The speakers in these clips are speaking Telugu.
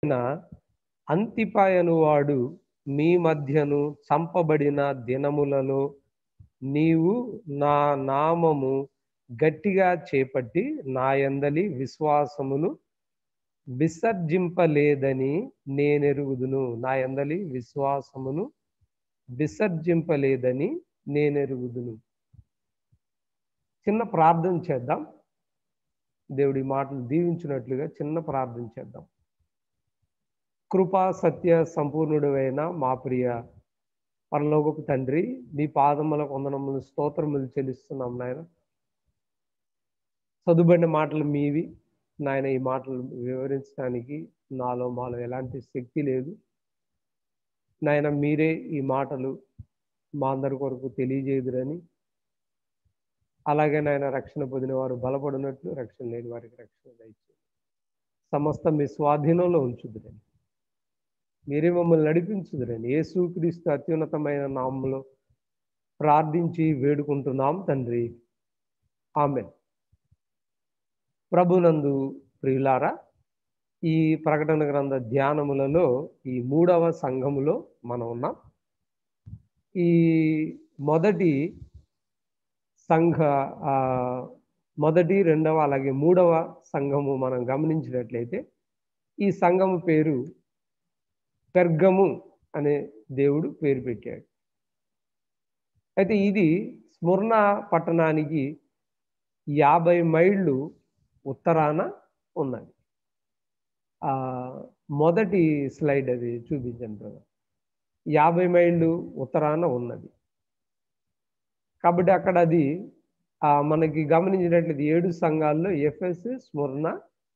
అంతిపాయను వాడు మీ మధ్యను చంపబడిన దినములలో నీవు నా నామము గట్టిగా చేపట్టి నా యందలి విశ్వాసమును విసర్జింపలేదని నేనెరుగుదును నా యందలి విశ్వాసమును విసర్జింపలేదని నేనెరుగుదును చిన్న ప్రార్థన చేద్దాం దేవుడి మాటలు దీవించినట్లుగా చిన్న ప్రార్థన చేద్దాం కృపా సత్య సంపూర్ణుడైన మా ప్రియ పరలోకపు తండ్రి నీ పాదముల వందనములు స్తోత్రములు చెల్లిస్తున్నాం నాయన చదువుబడిన మాటలు మీవి నాయన ఈ మాటలు వివరించడానికి నాలో మాలో ఎలాంటి శక్తి లేదు నాయన మీరే ఈ మాటలు మా అందరి కొరకు తెలియజేదురని అలాగే నాయన రక్షణ పొందిన వారు బలపడినట్లు రక్షణ లేని వారికి రక్షణ దయచేది సమస్త మీ స్వాధీనంలో ఉంచుదురని మీరే మమ్మల్ని నడిపించుదురని యేసుక్రీస్తు అత్యున్నతమైన నామంలో ప్రార్థించి వేడుకుంటున్నాం తండ్రి ఆమె ప్రభునందు ప్రియులారా ఈ ప్రకటన గ్రంథ ధ్యానములలో ఈ మూడవ సంఘములో మనం ఉన్నాం ఈ మొదటి సంఘ మొదటి రెండవ అలాగే మూడవ సంఘము మనం గమనించినట్లయితే ఈ సంఘము పేరు పెర్గము అనే దేవుడు పేరు పెట్టాడు అయితే ఇది స్మరణ పట్టణానికి యాభై మైళ్ళు ఉత్తరాన ఉన్నది మొదటి స్లైడ్ అది చూపించండి కదా యాభై మైళ్ళు ఉత్తరాన ఉన్నది కాబట్టి అక్కడ అది మనకి గమనించినట్లయితే ఏడు సంఘాల్లో ఎఫ్ఎస్ స్మరణ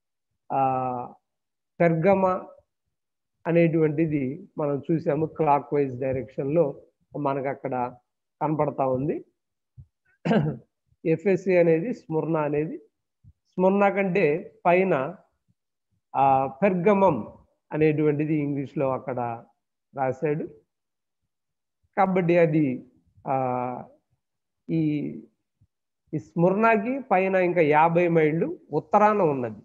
పెర్గమ అనేటువంటిది మనం చూసాము క్లాక్ వైజ్ డైరెక్షన్లో మనకు అక్కడ కనపడతా ఉంది ఎఫ్ఎస్సి అనేది స్మరణ అనేది స్మరణ కంటే పైన పెర్గమం అనేటువంటిది ఇంగ్లీష్లో అక్కడ రాశాడు కాబట్టి అది ఈ ఈ స్మరణకి పైన ఇంకా యాభై మైళ్ళు ఉత్తరాన ఉన్నది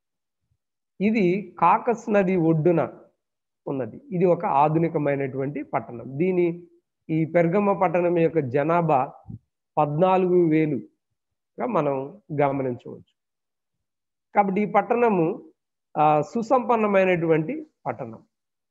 ఇది కాకస్ నది ఒడ్డున ఉన్నది ఇది ఒక ఆధునికమైనటువంటి పట్టణం దీని ఈ పెర్గమ పట్టణం యొక్క జనాభా పద్నాలుగు వేలుగా మనం గమనించవచ్చు కాబట్టి ఈ పట్టణము సుసంపన్నమైనటువంటి పట్టణం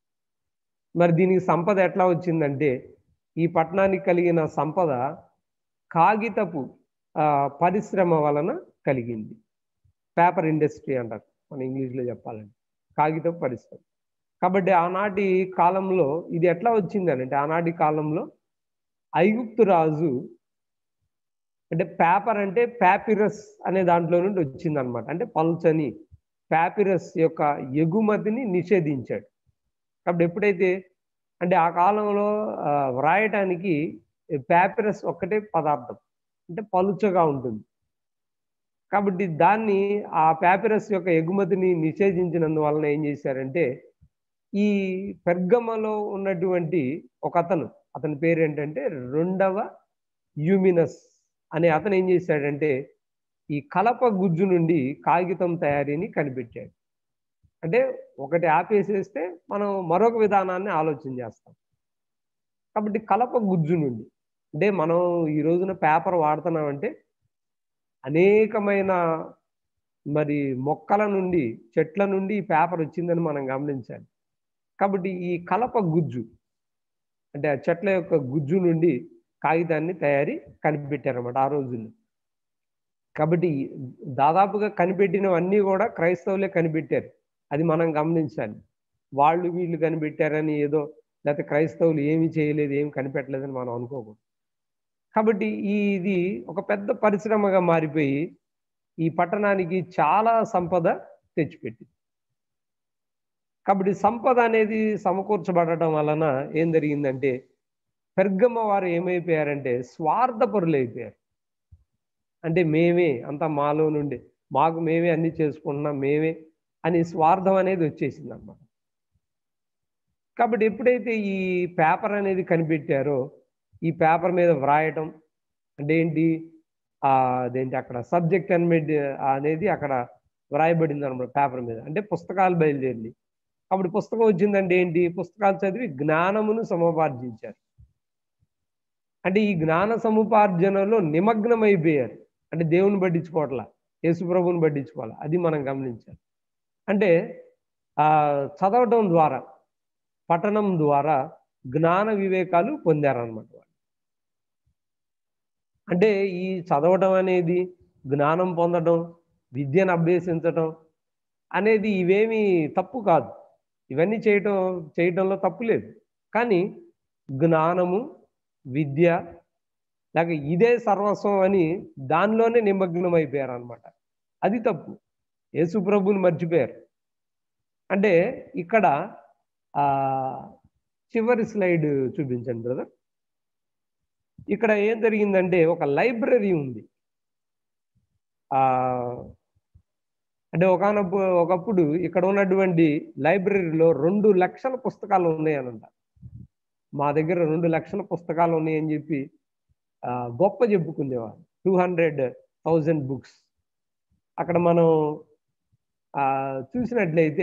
మరి దీనికి సంపద ఎట్లా వచ్చిందంటే ఈ పట్టణానికి కలిగిన సంపద కాగితపు పరిశ్రమ వలన కలిగింది పేపర్ ఇండస్ట్రీ అంటారు మన ఇంగ్లీష్లో చెప్పాలంటే కాగితపు పరిశ్రమ కాబట్టి ఆనాటి కాలంలో ఇది ఎట్లా వచ్చింది అంటే ఆనాటి కాలంలో ఐగుప్తు రాజు అంటే పేపర్ అంటే ప్యాపిరస్ అనే దాంట్లో నుండి వచ్చింది అనమాట అంటే పల్చని ప్యాపిరస్ యొక్క ఎగుమతిని నిషేధించాడు కాబట్టి ఎప్పుడైతే అంటే ఆ కాలంలో వ్రాయటానికి ప్యాపిరస్ ఒక్కటే పదార్థం అంటే పలుచగా ఉంటుంది కాబట్టి దాన్ని ఆ ప్యాపిరస్ యొక్క ఎగుమతిని నిషేధించినందువలన ఏం చేశారంటే ఈ పెర్గమలో ఉన్నటువంటి ఒక అతను అతని పేరు ఏంటంటే రెండవ యూమినస్ అనే అతను ఏం చేశాడంటే ఈ కలప గుజ్జు నుండి కాగితం తయారీని కనిపెట్టాడు అంటే ఒకటి ఆపేసేస్తే మనం మరొక విధానాన్ని ఆలోచన చేస్తాం కాబట్టి కలప గుజ్జు నుండి అంటే మనం ఈ రోజున పేపర్ వాడుతున్నామంటే అనేకమైన మరి మొక్కల నుండి చెట్ల నుండి ఈ పేపర్ వచ్చిందని మనం గమనించాలి కాబట్టి ఈ కలప గుజ్జు అంటే ఆ చెట్ల యొక్క గుజ్జు నుండి కాగితాన్ని తయారీ కనిపెట్టారన్నమాట ఆ రోజుల్లో కాబట్టి దాదాపుగా కనిపెట్టినవన్నీ కూడా క్రైస్తవులే కనిపెట్టారు అది మనం గమనించాలి వాళ్ళు వీళ్ళు కనిపెట్టారని ఏదో లేకపోతే క్రైస్తవులు ఏమి చేయలేదు ఏమి కనిపెట్టలేదని మనం అనుకోకూడదు కాబట్టి ఈ ఇది ఒక పెద్ద పరిశ్రమగా మారిపోయి ఈ పట్టణానికి చాలా సంపద తెచ్చిపెట్టింది కాబట్టి సంపద అనేది సమకూర్చబడటం వలన ఏం జరిగిందంటే పెర్గమ్మ వారు ఏమైపోయారంటే స్వార్థపరులు అయిపోయారు అంటే మేమే అంతా మాలో నుండి మాకు మేమే అన్ని చేసుకుంటున్నాం మేమే అని స్వార్థం అనేది వచ్చేసింది అన్నమాట కాబట్టి ఎప్పుడైతే ఈ పేపర్ అనేది కనిపెట్టారో ఈ పేపర్ మీద వ్రాయటం అంటే ఏంటి అదేంటి అక్కడ సబ్జెక్ట్ అనేది అనేది అక్కడ వ్రాయబడింది అనమాట పేపర్ మీద అంటే పుస్తకాలు బయలుదేరి కాబట్టి పుస్తకం వచ్చిందంటే ఏంటి పుస్తకాలు చదివి జ్ఞానమును సముపార్జించారు అంటే ఈ జ్ఞాన సముపార్జనలో నిమగ్నమైపోయారు అంటే దేవుని పట్టించుకోవట్లా యేసుప్రభుని పట్టించుకోవాలి అది మనం గమనించాలి అంటే ఆ చదవటం ద్వారా పఠనం ద్వారా జ్ఞాన వివేకాలు పొందారనమాట వాళ్ళు అంటే ఈ చదవటం అనేది జ్ఞానం పొందడం విద్యను అభ్యసించటం అనేది ఇవేమి తప్పు కాదు ఇవన్నీ చేయటం చేయటంలో తప్పు లేదు కానీ జ్ఞానము విద్య లేక ఇదే సర్వస్వం అని దానిలోనే నిమగ్నం అయిపోయారు అనమాట అది తప్పు యేసు ప్రభుని మర్చిపోయారు అంటే ఇక్కడ ఆ చివరి స్లైడ్ చూపించండి బ్రదర్ ఇక్కడ ఏం జరిగిందంటే ఒక లైబ్రరీ ఉంది ఆ అంటే ఒకనప్పు ఒకప్పుడు ఇక్కడ ఉన్నటువంటి లైబ్రరీలో రెండు లక్షల పుస్తకాలు ఉన్నాయనంట మా దగ్గర రెండు లక్షల పుస్తకాలు ఉన్నాయని చెప్పి ఆ, గొప్ప చెప్పుకునేవారు టూ హండ్రెడ్ థౌజండ్ బుక్స్ అక్కడ మనం ఆ, చూసినట్లయితే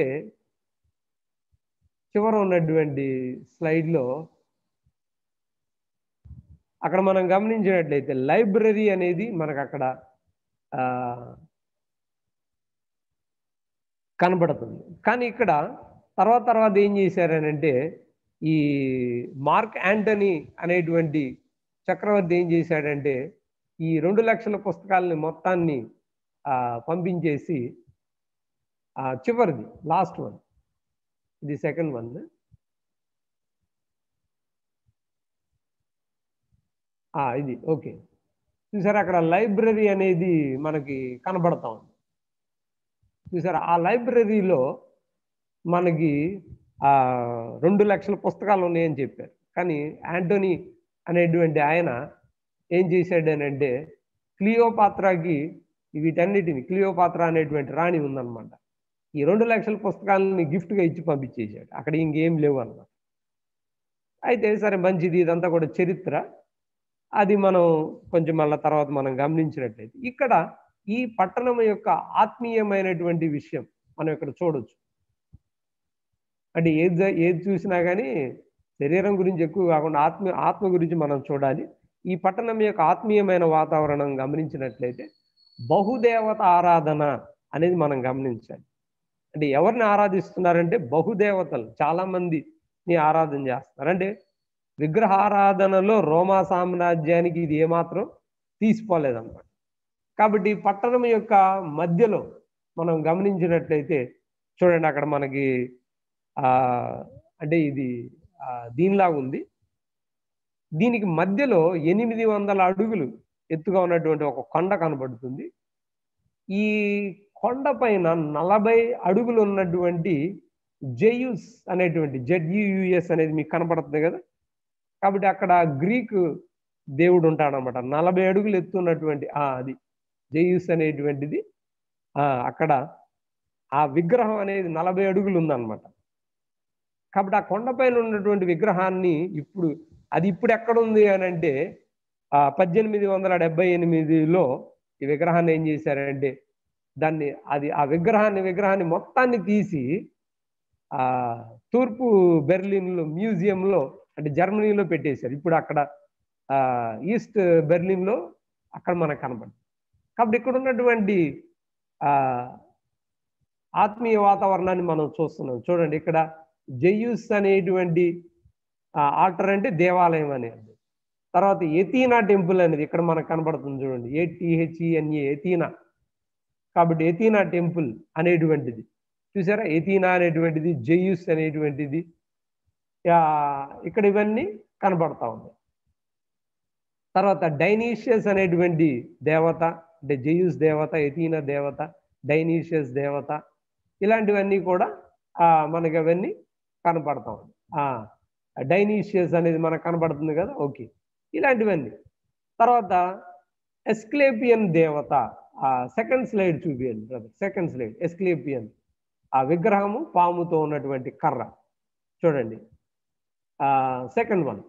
చివర ఉన్నటువంటి స్లైడ్లో అక్కడ మనం గమనించినట్లయితే లైబ్రరీ అనేది మనకు అక్కడ ఆ, కనబడుతుంది కానీ ఇక్కడ తర్వాత తర్వాత ఏం చేశారనంటే ఈ మార్క్ యాంటనీ అనేటువంటి చక్రవర్తి ఏం చేశాడంటే ఈ రెండు లక్షల పుస్తకాలని మొత్తాన్ని ఆ, పంపించేసి ఆ, చివరిది లాస్ట్ వన్ ఇది సెకండ్ వన్ ఇది ఓకే చూసారా అక్కడ లైబ్రరీ అనేది మనకి కనబడతా ఉంది చూసారా ఆ లైబ్రరీలో మనకి ఆ రెండు లక్షల పుస్తకాలు ఉన్నాయని చెప్పారు కానీ యాంటోనీ అనేటువంటి ఆయన ఏం చేశాడు అని అంటే క్లియోపాత్రాకి వీటన్నిటిని క్లియోపాత్ర అనేటువంటి రాణి ఉందన్నమాట ఈ రెండు లక్షల పుస్తకాలని గిఫ్ట్గా ఇచ్చి పంపించేశాడు అక్కడ ఇంకేం లేవు అన్నమాట అయితే సరే మంచిది ఇదంతా కూడా చరిత్ర అది మనం కొంచెం మళ్ళీ తర్వాత మనం గమనించినట్లయితే ఇక్కడ ఈ పట్టణం యొక్క ఆత్మీయమైనటువంటి విషయం మనం ఇక్కడ చూడొచ్చు అంటే ఏది జ- ఏది చూసినా కానీ శరీరం గురించి ఎక్కువ కాకుండా ఆత్మ ఆత్మ గురించి మనం చూడాలి ఈ పట్టణం యొక్క ఆత్మీయమైన వాతావరణం గమనించినట్లయితే బహుదేవత ఆరాధన అనేది మనం గమనించాలి అంటే ఎవరిని ఆరాధిస్తున్నారంటే బహుదేవతలు చాలా మందిని ఆరాధన చేస్తున్నారు అంటే విగ్రహారాధనలో రోమా సామ్రాజ్యానికి ఇది ఏమాత్రం తీసిపోలేదన్నమాట కాబట్టి ఈ పట్టణం యొక్క మధ్యలో మనం గమనించినట్లయితే చూడండి అక్కడ మనకి ఆ అంటే ఇది ఆ, దీనిలాగా ఉంది దీనికి మధ్యలో ఎనిమిది వందల అడుగులు ఎత్తుగా ఉన్నటువంటి ఒక కొండ కనబడుతుంది ఈ కొండ పైన నలభై అడుగులు ఉన్నటువంటి జెయుస్ అనేటువంటి జెడ్యుయుఎస్ అనేది మీకు కనపడుతుంది కదా కాబట్టి అక్కడ గ్రీక్ దేవుడు ఉంటాడనమాట నలభై అడుగులు ఎత్తున్నటువంటి ఆ అది జెయుస్ అనేటువంటిది ఆ అక్కడ ఆ విగ్రహం అనేది నలభై అడుగులు ఉందన్నమాట కాబట్టి ఆ కొండపైన ఉన్నటువంటి విగ్రహాన్ని ఇప్పుడు అది ఇప్పుడు ఎక్కడ ఉంది అని అంటే ఆ పద్దెనిమిది వందల డెబ్బై ఎనిమిదిలో ఈ విగ్రహాన్ని ఏం చేశారంటే దాన్ని అది ఆ విగ్రహాన్ని విగ్రహాన్ని మొత్తాన్ని తీసి ఆ తూర్పు బెర్లిన్లో మ్యూజియంలో అంటే జర్మనీలో పెట్టేశారు ఇప్పుడు అక్కడ ఆ ఈస్ట్ బెర్లిన్లో అక్కడ మనకు కనపడుతుంది కాబట్టి ఇక్కడ ఉన్నటువంటి ఆ ఆత్మీయ వాతావరణాన్ని మనం చూస్తున్నాం చూడండి ఇక్కడ జయూస్ అనేటువంటి ఆల్టర్ అంటే దేవాలయం అనేది తర్వాత ఎతీనా టెంపుల్ అనేది ఇక్కడ మనకు కనబడుతుంది చూడండి ఏటీహెచ్ఈఎన్ఏ ఎతీనా కాబట్టి ఎతీనా టెంపుల్ అనేటువంటిది చూసారా ఎతీనా అనేటువంటిది జయూస్ అనేటువంటిది ఆ, ఇక్కడ ఇవన్నీ కనబడతా ఉన్నాయి తర్వాత డైనీషియస్ అనేటువంటి దేవత అంటే జయూస్ దేవత ఎతీనా దేవత డైనీషియస్ దేవత ఇలాంటివన్నీ కూడా ఆ, మనకి అవన్నీ కనపడతా ఉంది ఆ, డైనీషియస్ అనేది మనకు కనబడుతుంది కదా ఓకే ఇలాంటివన్నీ తర్వాత ఎస్క్లేపియన్ దేవత ఆ సెకండ్ స్లైడ్ చూపియండి బ్రదర్ సెకండ్ స్లైడ్ ఎస్క్లేపియన్ ఆ విగ్రహము పాముతో ఉన్నటువంటి కర్ర చూడండి ఆ సెకండ్ వన్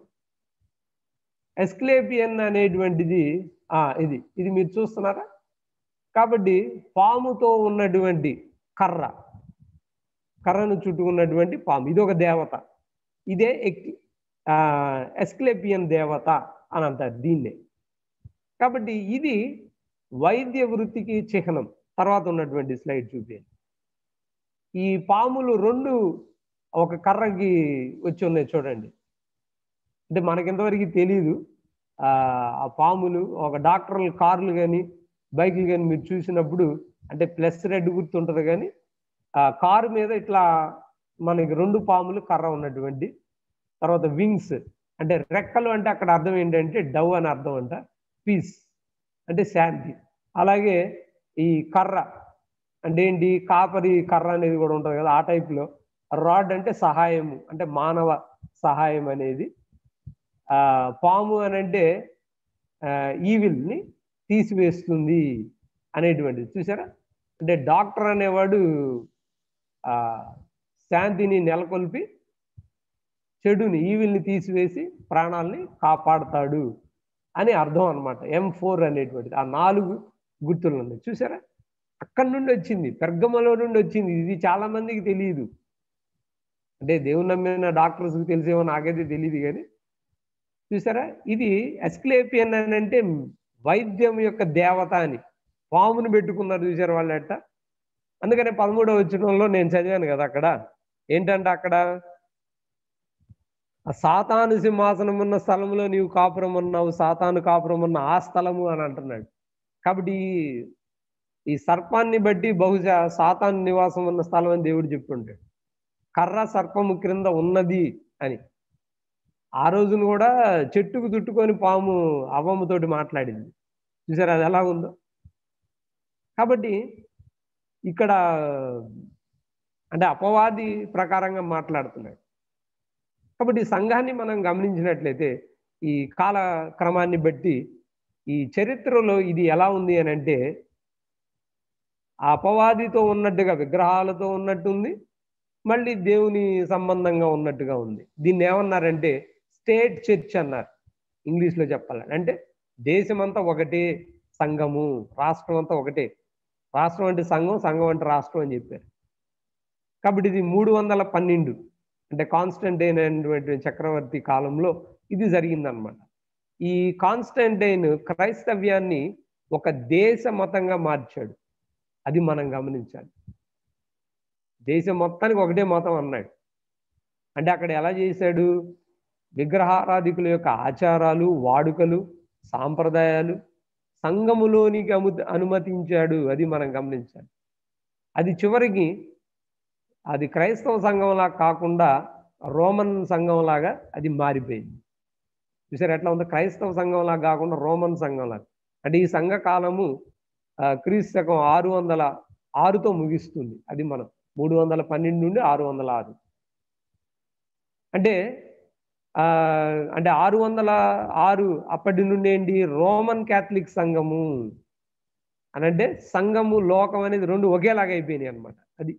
ఎస్క్లేపియన్ అనేటువంటిది ఆ ఇది ఇది మీరు చూస్తున్నారా కాబట్టి పాముతో ఉన్నటువంటి కర్ర కర్రను చుట్టుకున్నటువంటి పాము ఇది ఒక దేవత ఇదే ఎక్ ఎస్క్లేపియన్ దేవత అని అంటారు దీన్నే కాబట్టి ఇది వైద్య వృత్తికి చిహ్నం తర్వాత ఉన్నటువంటి స్లైడ్ చూపించండి ఈ పాములు రెండు ఒక కర్రకి వచ్చి ఉన్నాయి చూడండి అంటే మనకింతవరకు తెలియదు ఆ పాములు ఒక డాక్టర్ల కార్లు కానీ బైకులు కానీ మీరు చూసినప్పుడు అంటే ప్లస్ రెడ్ గుర్తుంటుంది కానీ ఆ కారు మీద ఇట్లా మనకి రెండు పాములు కర్ర ఉన్నటువంటి తర్వాత వింగ్స్ అంటే రెక్కలు అంటే అక్కడ అర్థం ఏంటంటే డవ్ అని అర్థం అంట పీస్ అంటే శాంతి అలాగే ఈ కర్ర అంటే ఏంటి కాపరి కర్ర అనేది కూడా ఉంటుంది కదా ఆ టైప్లో రాడ్ అంటే సహాయము అంటే మానవ సహాయం అనేది ఆ పాము అని అంటే ఈవిల్ని తీసివేస్తుంది అనేటువంటిది చూసారా అంటే డాక్టర్ అనేవాడు ఆ శాంతిని నెలకొల్పి చెడుని ఈవిల్ని తీసివేసి ప్రాణాలని కాపాడుతాడు అని అర్థం అనమాట ఎం ఫోర్ అనేటువంటిది ఆ నాలుగు గుర్తులు ఉన్నాయి చూసారా అక్కడి నుండి వచ్చింది పెర్గమలో నుండి వచ్చింది ఇది చాలా మందికి తెలియదు అంటే దేవుని నమ్మిన డాక్టర్స్కి తెలిసేమో నాకైతే తెలియదు కానీ చూసారా ఇది ఎస్క్లేపియన్ అని అంటే వైద్యం యొక్క దేవత అని పామును పెట్టుకున్నారు చూసారు వాళ్ళు ఎట్ట అందుకనే పదమూడవ వచ్చినంలో నేను చదివాను కదా అక్కడ ఏంటంటే అక్కడ సాతాను సింహాసనం ఉన్న స్థలంలో నీవు కాపురం ఉన్నావు సాతాను కాపురం ఉన్న ఆ స్థలము అని అంటున్నాడు కాబట్టి ఈ సర్పాన్ని బట్టి బహుశా సాతాను నివాసం ఉన్న స్థలం అని దేవుడు చెప్పుంటాడు కర్ర సర్పము క్రింద ఉన్నది అని ఆ రోజున కూడా చెట్టుకు చుట్టుకొని పాము అవ్వమ్మతోటి మాట్లాడింది చూసారు అది ఎలా ఉందో కాబట్టి ఇక్కడ అంటే అపవాది ప్రకారంగా మాట్లాడుతున్నాడు కాబట్టి ఈ సంఘాన్ని మనం గమనించినట్లయితే ఈ కాలక్రమాన్ని బట్టి ఈ చరిత్రలో ఇది ఎలా ఉంది అని అంటే ఆ అపవాదితో ఉన్నట్టుగా విగ్రహాలతో ఉన్నట్టుంది మళ్ళీ దేవుని సంబంధంగా ఉన్నట్టుగా ఉంది దీన్ని ఏమన్నారంటే స్టేట్ చర్చ్ అన్నారు ఇంగ్లీష్లో చెప్పాలని అంటే దేశమంతా ఒకటే సంఘము రాష్ట్రం అంతా ఒకటే రాష్ట్రం అంటే సంఘం సంఘం అంటే రాష్ట్రం అని చెప్పారు కాబట్టి ఇది మూడు వందల పన్నెండు అంటే కాన్స్టంటైన్ అనేటువంటి చక్రవర్తి కాలంలో ఇది జరిగిందనమాట ఈ కాన్స్టంటైన్ క్రైస్తవ్యాన్ని ఒక దేశ మతంగా మార్చాడు అది మనం గమనించాలి దేశం మొత్తానికి ఒకటే మతం అన్నాడు అంటే అక్కడ ఎలా చేశాడు విగ్రహారాధికుల యొక్క ఆచారాలు వాడుకలు సాంప్రదాయాలు సంఘములోనికి అము అనుమతించాడు అది మనం గమనించాలి అది చివరికి అది క్రైస్తవ సంఘంలా కాకుండా రోమన్ సంఘంలాగా అది మారిపోయింది చూసారు ఎట్లా ఉందో క్రైస్తవ సంఘంలా కాకుండా రోమన్ సంఘంలాగా అంటే ఈ సంఘ కాలము క్రీస్తు శకం ఆరు వందల ఆరుతో ముగిస్తుంది అది మనం మూడు వందల పన్నెండు నుండి ఆరు వందల ఆరు అంటే అంటే ఆరు వందల ఆరు అప్పటి నుండి ఏంటి రోమన్ క్యాథలిక్ సంఘము అని అంటే సంఘము లోకం అనేది రెండు ఒకేలాగా అయిపోయినాయి అనమాట అది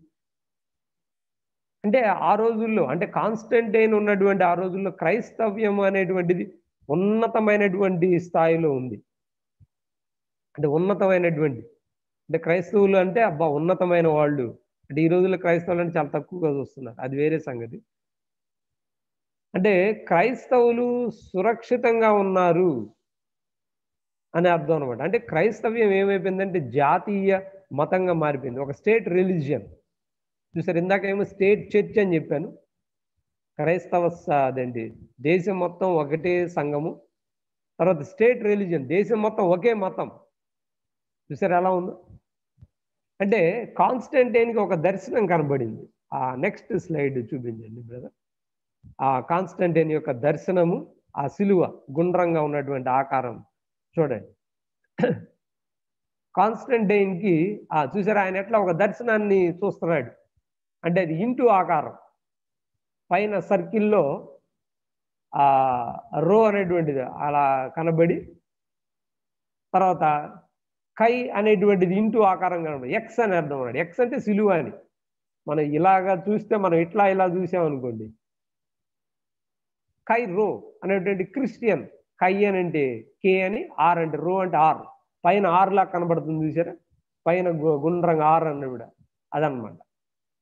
అంటే ఆ రోజుల్లో అంటే కాన్స్టంటైన్ ఉన్నటువంటి ఆ రోజుల్లో క్రైస్తవ్యం అనేటువంటిది ఉన్నతమైనటువంటి స్థాయిలో ఉంది అంటే ఉన్నతమైనటువంటి అంటే క్రైస్తవులు అంటే అబ్బా ఉన్నతమైన వాళ్ళు అంటే ఈ రోజుల్లో క్రైస్తవులు అంటే చాలా తక్కువగా చూస్తున్నారు అది వేరే సంగతి అంటే క్రైస్తవులు సురక్షితంగా ఉన్నారు అని అర్థం అనమాట అంటే క్రైస్తవ్యం ఏమైపోయిందంటే జాతీయ మతంగా మారిపోయింది ఒక స్టేట్ రిలీజియన్ చూసారు ఇందాకేమో స్టేట్ చర్చ్ అని చెప్పాను క్రైస్తవ అదేంటి దేశం మొత్తం ఒకటే సంఘము తర్వాత స్టేట్ రిలీజియన్ దేశం మొత్తం ఒకే మతం చూసారు ఎలా ఉందో అంటే కాన్స్టంటైన్కి ఒక దర్శనం కనబడింది ఆ నెక్స్ట్ స్లైడ్ చూపించండి బ్రదర్ ఆ కాన్స్టంటైన్ యొక్క దర్శనము ఆ సిలువ గుండ్రంగా ఉన్నటువంటి ఆకారం చూడండి కాన్స్టంటైన్కి ఆ చూసారా ఆయన ఎట్లా ఒక దర్శనాన్ని చూస్తున్నాడు అంటే అది ఇంటూ ఆకారం పైన సర్కిల్లో ఆ రో అనేటువంటిది అలా కనబడి తర్వాత కై అనేటువంటిది ఇంటూ ఆకారం కనబడి ఎక్స్ అని అర్థం అన్నాడు ఎక్స్ అంటే సిలువ అని మనం ఇలాగా చూస్తే మనం ఇట్లా ఇలా చూసామనుకోండి కై రో అనేటువంటి క్రిస్టియన్ కై అని అంటే కే అని ఆర్ అంటే రో అంటే ఆర్ పైన ఆర్ లా కనబడుతుంది చూసారా పైన గుండ్రంగా ఆర్ అన్న కూడా అదనమాట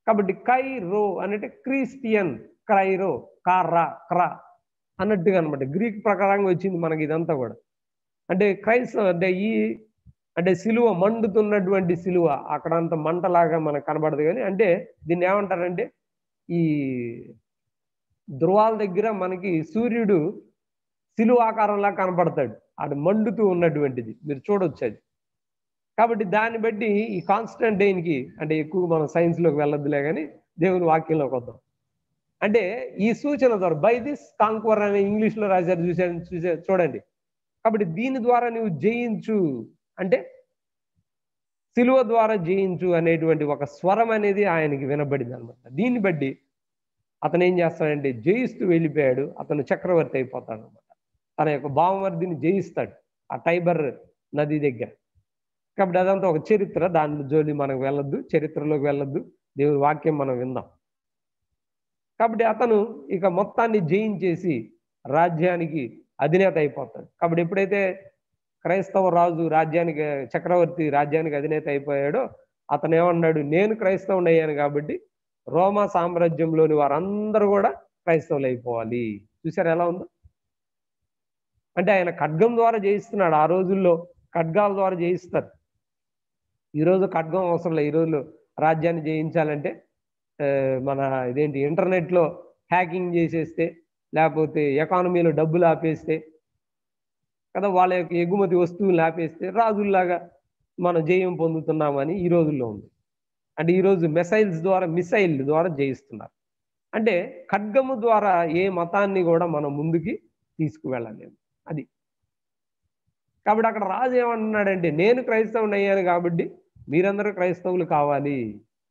కాబట్టి కైరో అంటే క్రిస్టియన్ క్రైరో కార్రా క్రా అన్నట్టుగా అనమాట గ్రీక్ ప్రకారంగా వచ్చింది మనకి ఇదంతా కూడా అంటే క్రైస్తవ అంటే ఈ అంటే సిలువ మండుతున్నటువంటి సిలువ అక్కడ అంత మంటలాగా మనకు కనబడదు కానీ అంటే దీన్ని ఏమంటారంటే ఈ ధ్రువాల దగ్గర మనకి సూర్యుడు సిలువ ఆకారంలా కనపడతాడు అది మండుతూ ఉన్నటువంటిది మీరు చూడొచ్చు అది కాబట్టి దాన్ని బట్టి ఈ కాన్స్టంటైన్కి అంటే ఎక్కువ మనం సైన్స్లోకి వెళ్ళొద్దులే కానీ దేవుని వాక్యంలోకి వద్దాం అంటే ఈ సూచన ద్వారా బై దిస్ కాంక్వర్ అనే ఇంగ్లీష్లో రాశారు చూసారు చూసే చూడండి కాబట్టి దీని ద్వారా నువ్వు జయించు అంటే సిలువ ద్వారా జయించు అనేటువంటి ఒక స్వరం అనేది ఆయనకి వినబడింది అనమాట దీన్ని బట్టి అతను ఏం చేస్తాడంటే జయిస్తూ వెళ్ళిపోయాడు అతను చక్రవర్తి అయిపోతాడు అనమాట తన యొక్క బావమర్దిని జయిస్తాడు ఆ టైబర్ నది దగ్గర కాబట్టి అదంతా ఒక చరిత్ర దాని జోలి మనకు వెళ్ళొద్దు చరిత్రలోకి వెళ్ళొద్దు దేవుని వాక్యం మనం విందాం కాబట్టి అతను ఇక మొత్తాన్ని జయించేసి రాజ్యానికి అధినేత అయిపోతాడు కాబట్టి ఎప్పుడైతే క్రైస్తవ రాజు రాజ్యానికి చక్రవర్తి రాజ్యానికి అధినేత అయిపోయాడో అతను ఏమన్నాడు నేను క్రైస్తవుని అయ్యాను కాబట్టి రోమా సామ్రాజ్యంలోని వారందరూ కూడా క్రైస్తవులు అయిపోవాలి చూసారు ఎలా ఉందో అంటే ఆయన ఖడ్గం ద్వారా జయిస్తున్నాడు ఆ రోజుల్లో ఖడ్గాల ద్వారా జయిస్తారు ఈరోజు ఖడ్గం అవసరం లేదు ఈరోజు రాజ్యాన్ని జయించాలంటే మన ఇదేంటి ఇంటర్నెట్లో హ్యాకింగ్ చేసేస్తే లేకపోతే ఎకానమీలో డబ్బులు ఆపేస్తే కదా వాళ్ళ యొక్క ఎగుమతి వస్తువులు ఆపేస్తే రాజుల్లాగా మనం జయం పొందుతున్నామని ఈ రోజుల్లో ఉంది అంటే ఈరోజు మిసైల్స్ ద్వారా మిసైల్ ద్వారా జయిస్తున్నారు అంటే ఖడ్గము ద్వారా ఏ మతాన్ని కూడా మనం ముందుకి తీసుకువెళ్ళలేము అది కాబట్టి అక్కడ రాజు ఏమంటున్నాడంటే నేను క్రైస్తవుని అయ్యాను కాబట్టి మీరందరూ క్రైస్తవులు కావాలి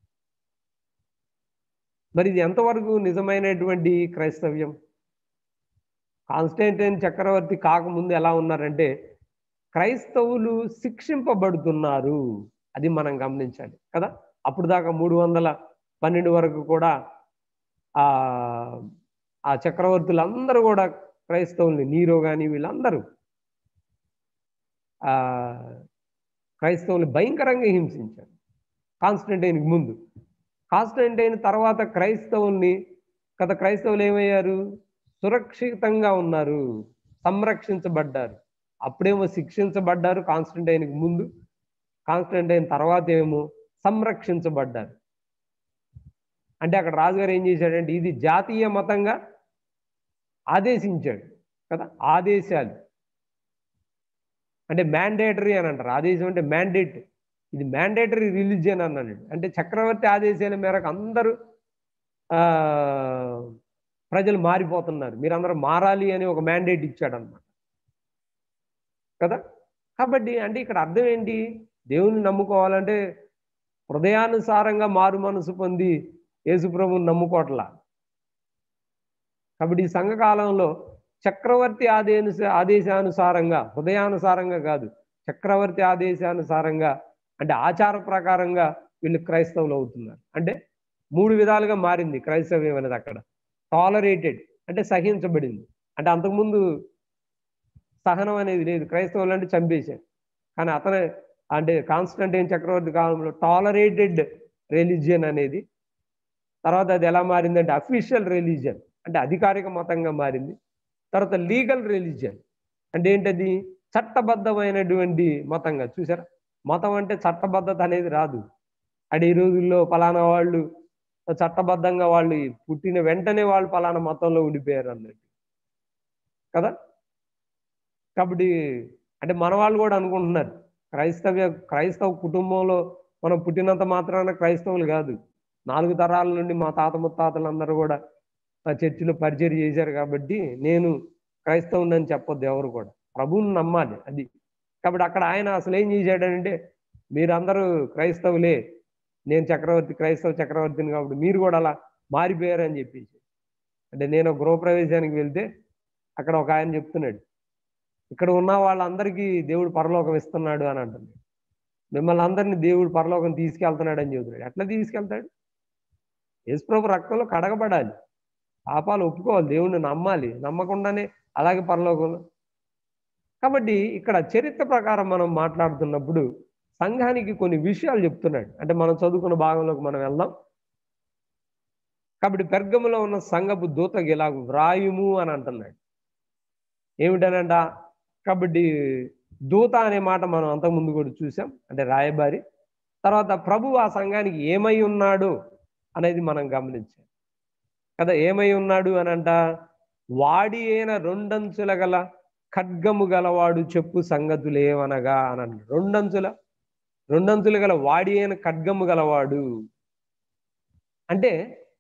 మరి ఇది ఎంతవరకు నిజమైనటువంటి క్రైస్తవ్యం కాన్స్టంటైన్ చక్రవర్తి కాకముందు ఎలా ఉన్నారంటే క్రైస్తవులు శిక్షింపబడుతున్నారు అది మనం గమనించాలి కదా అప్పుడు దాకా మూడు వందల పన్నెండు వరకు కూడా ఆ ఆ చక్రవర్తులందరూ కూడా క్రైస్తవుల్ని నీరో కానీ వీళ్ళందరూ ఆ క్రైస్తవుల్ని భయంకరంగా హింసించారు కాన్స్టంటైన్కి ముందు కాన్స్టంటైన్ తర్వాత క్రైస్తవుల్ని గత క్రైస్తవులు ఏమయ్యారు సురక్షితంగా ఉన్నారు సంరక్షించబడ్డారు అప్పుడేమో శిక్షించబడ్డారు కాన్స్టంటైన్కి ముందు కాన్స్టంటైన్ తర్వాత ఏమో సంరక్షించబడ్డారు అంటే అక్కడ రాజుగారు ఏం చేశాడంటే ఇది జాతీయ మతంగా ఆదేశించాడు కదా ఆదేశాలు అంటే మ్యాండేటరీ అని అంటారు ఆదేశం అంటే మ్యాండేట్ ఇది మ్యాండేటరీ రిలీజియన్ అన్నాడు అంటే చక్రవర్తి ఆదేశాల మేరకు అందరూ ప్రజలు మారిపోతున్నారు మీరందరూ మారాలి అని ఒక మ్యాండేట్ ఇచ్చాడు అనమాట కదా కాబట్టి అంటే ఇక్కడ అర్థం ఏంటి దేవుని నమ్ముకోవాలంటే హృదయానుసారంగా మారు మనసు పొంది యేసుప్రభుని నమ్ముకోవట్లా కాబట్టి ఈ సంఘకాలంలో చక్రవర్తి ఆదేశ ఆదేశానుసారంగా హృదయానుసారంగా కాదు చక్రవర్తి ఆదేశానుసారంగా అంటే ఆచార ప్రకారంగా వీళ్ళు క్రైస్తవులు అవుతున్నారు అంటే మూడు విధాలుగా మారింది క్రైస్తవ్యం అనేది అక్కడ టాలరేటెడ్ అంటే సహించబడింది అంటే అంతకుముందు సహనం అనేది లేదు క్రైస్తవులు అంటే చంపేశారు కానీ అతనే అంటే కాన్స్టంటైన్ చక్రవర్తి కాలంలో టాలరేటెడ్ రిలీజియన్ అనేది తర్వాత అది ఎలా మారిందంటే అఫీషియల్ రిలీజియన్ అంటే అధికారిక మతంగా మారింది తర్వాత లీగల్ రిలీజియన్ అంటే ఏంటది చట్టబద్ధమైనటువంటి మతంగా చూసారా మతం అంటే చట్టబద్ధత అనేది రాదు అంటే ఈ రోజుల్లో ఫలానా వాళ్ళు చట్టబద్ధంగా వాళ్ళు పుట్టిన వెంటనే వాళ్ళు ఫలానా మతంలో ఉండిపోయారు అన్నట్టు కదా కాబట్టి అంటే మన వాళ్ళు కూడా అనుకుంటున్నారు క్రైస్తవ్య క్రైస్తవ కుటుంబంలో మనం పుట్టినంత మాత్రాన క్రైస్తవులు కాదు నాలుగు తరాల నుండి మా తాత ముత్తాతలు అందరూ కూడా ఆ చర్చిలో పరిచయం చేశారు కాబట్టి నేను క్రైస్తవుని అని చెప్పొద్దు ఎవరు కూడా ప్రభువుని నమ్మాలి అది కాబట్టి అక్కడ ఆయన అసలు ఏం చేశాడంటే మీరందరూ క్రైస్తవులే నేను చక్రవర్తి క్రైస్తవ చక్రవర్తిని కాబట్టి మీరు కూడా అలా మారిపోయారని చెప్పేసి అంటే నేను గృహప్రవేశానికి వెళ్తే అక్కడ ఒక ఆయన చెప్తున్నాడు ఇక్కడ ఉన్న వాళ్ళందరికీ దేవుడు పరలోకం ఇస్తున్నాడు అని అంటున్నాడు మిమ్మల్ని అందరినీ దేవుడు పరలోకం తీసుకెళ్తున్నాడు అని చెబుతున్నాడు ఎట్లా తీసుకెళ్తాడు యేసుప్రభు రక్తంలో కడగబడాలి పాపాలు ఒప్పుకోవాలి దేవుణ్ణి నమ్మాలి నమ్మకుండానే అలాగే పరలోకంలో కాబట్టి ఇక్కడ చరిత్ర ప్రకారం మనం మాట్లాడుతున్నప్పుడు సంఘానికి కొన్ని విషయాలు చెప్తున్నాడు అంటే మనం చదువుకున్న భాగంలోకి మనం వెళ్దాం కాబట్టి పెర్గములో ఉన్న సంఘపు దూతకి ఇలా వ్రాయుము అని అంటున్నాడు ఏమిటనంట కాబట్టి దూత అనే మాట మనం అంతకుముందు కూడా చూసాం అంటే రాయబారి తర్వాత ప్రభు ఆ సంఘానికి ఏమై ఉన్నాడు అనేది మనం గమనించాం కదా ఏమై ఉన్నాడు అని అంట వాడి అయిన రెండంచుల గల ఖడ్గము గలవాడు చెప్పు సంగతులు ఏమనగా అని అన్నాడు రెండంచుల రెండంచులు గల వాడి అయిన ఖడ్గము గలవాడు అంటే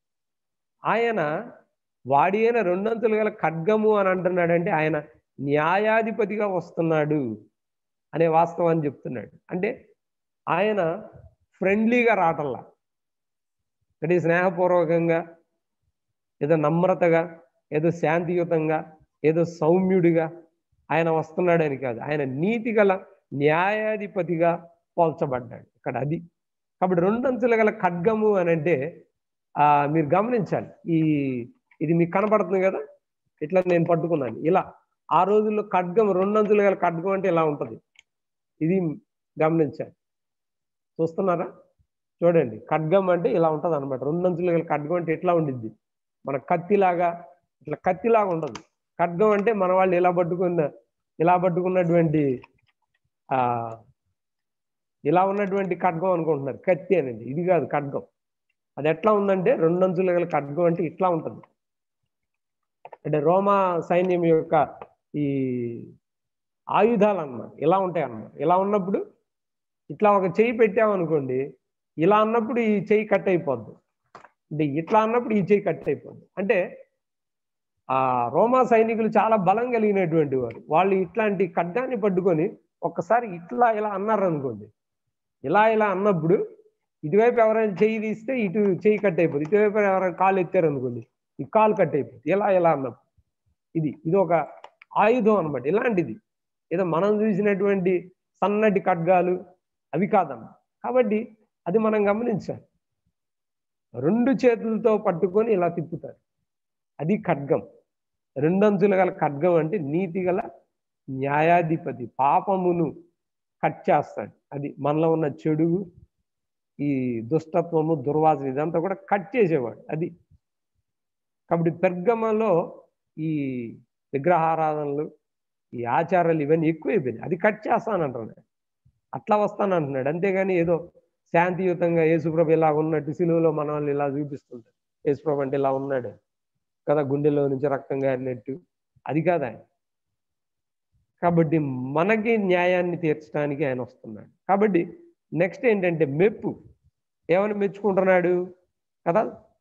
ఆయన వాడి అయిన రెండంచులు గల ఖడ్గము అని అంటున్నాడంటే ఆయన న్యాయాధిపతిగా వస్తున్నాడు అనే వాస్తవాన్ని చెప్తున్నాడు అంటే ఆయన ఫ్రెండ్లీగా రావటంలా అంటే స్నేహపూర్వకంగా ఏదో నమ్రతగా ఏదో శాంతియుతంగా ఏదో సౌమ్యుడిగా ఆయన వస్తున్నాడని కాదు ఆయన నీతి గల న్యాయాధిపతిగా పోల్చబడ్డాడు ఇక్కడ అది కాబట్టి రెండంచుల గల ఖడ్గము అని అంటే ఆ, మీరు గమనించాలి ఈ ఇది మీకు కనపడుతుంది కదా ఇట్లా నేను పట్టుకున్నాను ఇలా ఆ రోజుల్లో ఖడ్గం రెండంచుల గల ఖడ్గం అంటే ఇలా ఉంటుంది ఇది గమనించాలి చూస్తున్నారా చూడండి ఖడ్గం అంటే ఇలా ఉంటుంది అనమాట రెండంచుల గల ఖడ్గం అంటే ఎట్లా ఉండిద్ది మన కత్తిలాగా ఇట్లా కత్తిలాగా ఉండదు ఖడ్గం అంటే మన వాళ్ళు ఇలా పట్టుకున్న ఇలా పట్టుకున్నటువంటి ఆ ఇలా ఉన్నటువంటి ఖడ్గం అనుకుంటున్నారు కత్తి అనేది ఇది కాదు ఖడ్గం అది ఎట్లా ఉందంటే రెండంచుల గల ఖడ్గం అంటే ఇట్లా ఉంటుంది అంటే రోమా సైన్యం యొక్క ఈ ఆయుధాలు అన్నమాట ఇలా ఉంటాయి అన్నమాట ఇలా ఉన్నప్పుడు ఇట్లా ఒక చెయ్యి పెట్టామనుకోండి ఇలా అన్నప్పుడు ఈ చెయ్యి కట్ అయిపోద్ది అంటే ఇట్లా అన్నప్పుడు ఈ చెయ్యి కట్ అయిపోద్ది అంటే ఆ రోమా సైనికులు చాలా బలం కలిగినటువంటి వారు వాళ్ళు ఇట్లాంటి ఖడ్గాన్ని పట్టుకొని ఒక్కసారి ఇట్లా ఇలా అన్నారు అనుకోండి ఇలా ఇలా అన్నప్పుడు ఇటువైపు ఎవరైనా చెయ్యి తీస్తే ఇటు చెయ్యి కట్ అయిపోతుంది ఇటువైపు ఎవరైనా కాలు ఎత్తారు అనుకోండి ఈ కాలు కట్ అయిపోతుంది ఇలా ఇలా అన్నప్పుడు ఇది ఇది ఒక ఆయుధం అనమాట ఇలాంటిది ఏదో మనం చూసినటువంటి సన్నటి ఖడ్గాలు అవి కాదమ్మా కాబట్టి అది మనం గమనించాలి రెండు చేతులతో పట్టుకొని ఇలా తిప్పుతారు అది ఖడ్గం రెండంచుల గల ఖడ్గం అంటే నీతి గల న్యాయాధిపతి పాపమును కట్ చేస్తాడు అది మనలో ఉన్న చెడు ఈ దుష్టత్వము దుర్వాసన ఇదంతా కూడా కట్ చేసేవాడు అది కాబట్టి పెర్గమలో ఈ విగ్రహారాధనలు ఈ ఆచారాలు ఇవన్నీ ఎక్కువైపోయినాయి అది కట్ చేస్తానంటున్నాడు అట్లా వస్తానంటున్నాడు అంతేగాని ఏదో శాంతియుతంగా యేసుప్రభు ఇలా ఉన్నట్టు సిలువలో మన వాళ్ళు ఇలా చూపిస్తుంటారు యేసుప్రభు అంటే ఇలా ఉన్నాడు కదా గుండెలో నుంచి రక్తం గారినట్టు అది కాదు ఆయన కాబట్టి మనకి న్యాయాన్ని తీర్చడానికి ఆయన వస్తున్నాడు కాబట్టి నెక్స్ట్ ఏంటంటే మెప్పు ఏమని మెచ్చుకుంటున్నాడు కదా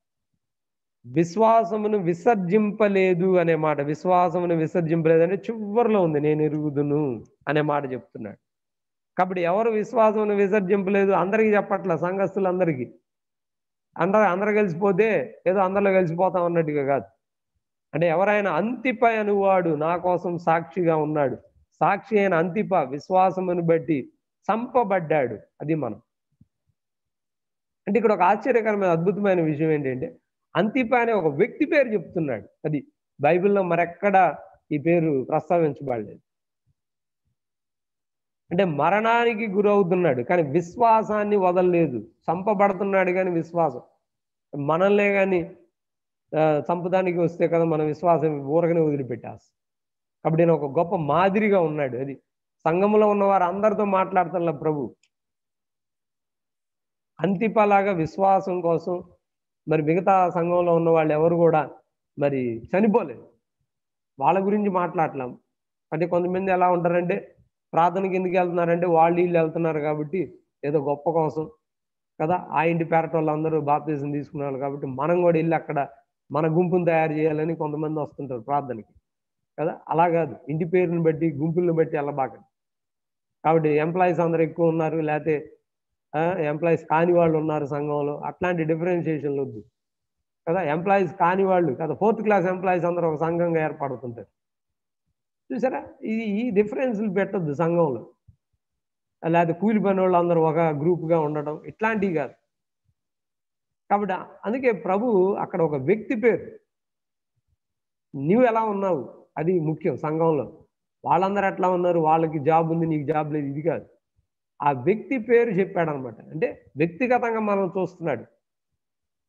విశ్వాసమును విసర్జింపలేదు అనే మాట విశ్వాసమును విసర్జింపలేదు అంటే చివరిలో ఉంది నేను ఎరుగుదును అనే మాట చెప్తున్నాడు కాబట్టి ఎవరు విశ్వాసమును విసర్జింపలేదు అందరికీ చెప్పట్ల సంఘస్థులందరికీ అందరూ అందరు కలిసిపోతే ఏదో అందరిలో కలిసిపోతాం అన్నట్టుగా కాదు అంటే ఎవరైనా అంతిప అనువాడు నా కోసం సాక్షిగా ఉన్నాడు సాక్షి అయిన అంతిప విశ్వాసమును బట్టి చంపబడ్డాడు అది మనం అంటే ఇక్కడ ఒక ఆశ్చర్యకరమైన అద్భుతమైన విషయం ఏంటంటే అంతిప అనే ఒక వ్యక్తి పేరు చెప్తున్నాడు అది బైబిల్లో మరెక్కడ ఈ పేరు ప్రస్తావించబడలేదు అంటే మరణానికి గురవుతున్నాడు కానీ విశ్వాసాన్ని వదలలేదు చంపబడుతున్నాడు కానీ విశ్వాసం మనల్నే కానీ చంపడానికి వస్తే కదా మన విశ్వాసం ఊరకనే వదిలిపెట్టేస్తాం కాబట్టి నేను ఒక గొప్ప మాదిరిగా ఉన్నాడు అది సంఘంలో ఉన్న వారు అందరితో మాట్లాడుతున్న ప్రభు అంతిపలాగా విశ్వాసం కోసం మరి మిగతా సంఘంలో ఉన్న వాళ్ళు ఎవరు కూడా మరి చనిపోలేదు వాళ్ళ గురించి మాట్లాడలేం అంటే కొంతమంది ఎలా ఉంటారంటే ప్రార్థనకి ఎందుకు వెళ్తున్నారంటే వాళ్ళు వీళ్ళు వెళ్తున్నారు కాబట్టి ఏదో గొప్ప కోసం కదా ఆ ఇంటి పేరట వాళ్ళందరూ బాప్తీసం తీసుకున్నారు కాబట్టి మనం కూడా వెళ్ళి అక్కడ మన గుంపును తయారు చేయాలని కొంతమంది వస్తుంటారు ప్రార్థనకి కదా అలా కాదు ఇంటి పేరుని బట్టి గుంపులను బట్టి వెళ్ళబాకండి కాబట్టి ఎంప్లాయీస్ అందరు ఎక్కువ ఉన్నారు లేకపోతే ఎంప్లాయీస్ కాని వాళ్ళు ఉన్నారు సంఘంలో అట్లాంటి డిఫరెన్షియేషన్లు వద్దు కదా ఎంప్లాయీస్ కాని వాళ్ళు కదా ఫోర్త్ క్లాస్ ఎంప్లాయీస్ అందరూ ఒక సంఘంగా ఏర్పడుతుంటారు చూసారా ఇది ఈ డిఫరెన్స్లు పెట్టద్దు సంఘంలో లేకపోతే కూలి పని వాళ్ళు అందరూ ఒక గ్రూప్గా ఉండడం ఇట్లాంటివి కాదు కాబట్టి అందుకే ప్రభు అక్కడ ఒక వ్యక్తి పేరు నీవు ఎలా ఉన్నావు అది ముఖ్యం సంఘంలో వాళ్ళందరూ ఎట్లా ఉన్నారు వాళ్ళకి జాబ్ ఉంది నీకు జాబ్ లేదు ఇది కాదు ఆ వ్యక్తి పేరు చెప్పాడు అనమాట అంటే వ్యక్తిగతంగా మనం చూస్తున్నాడు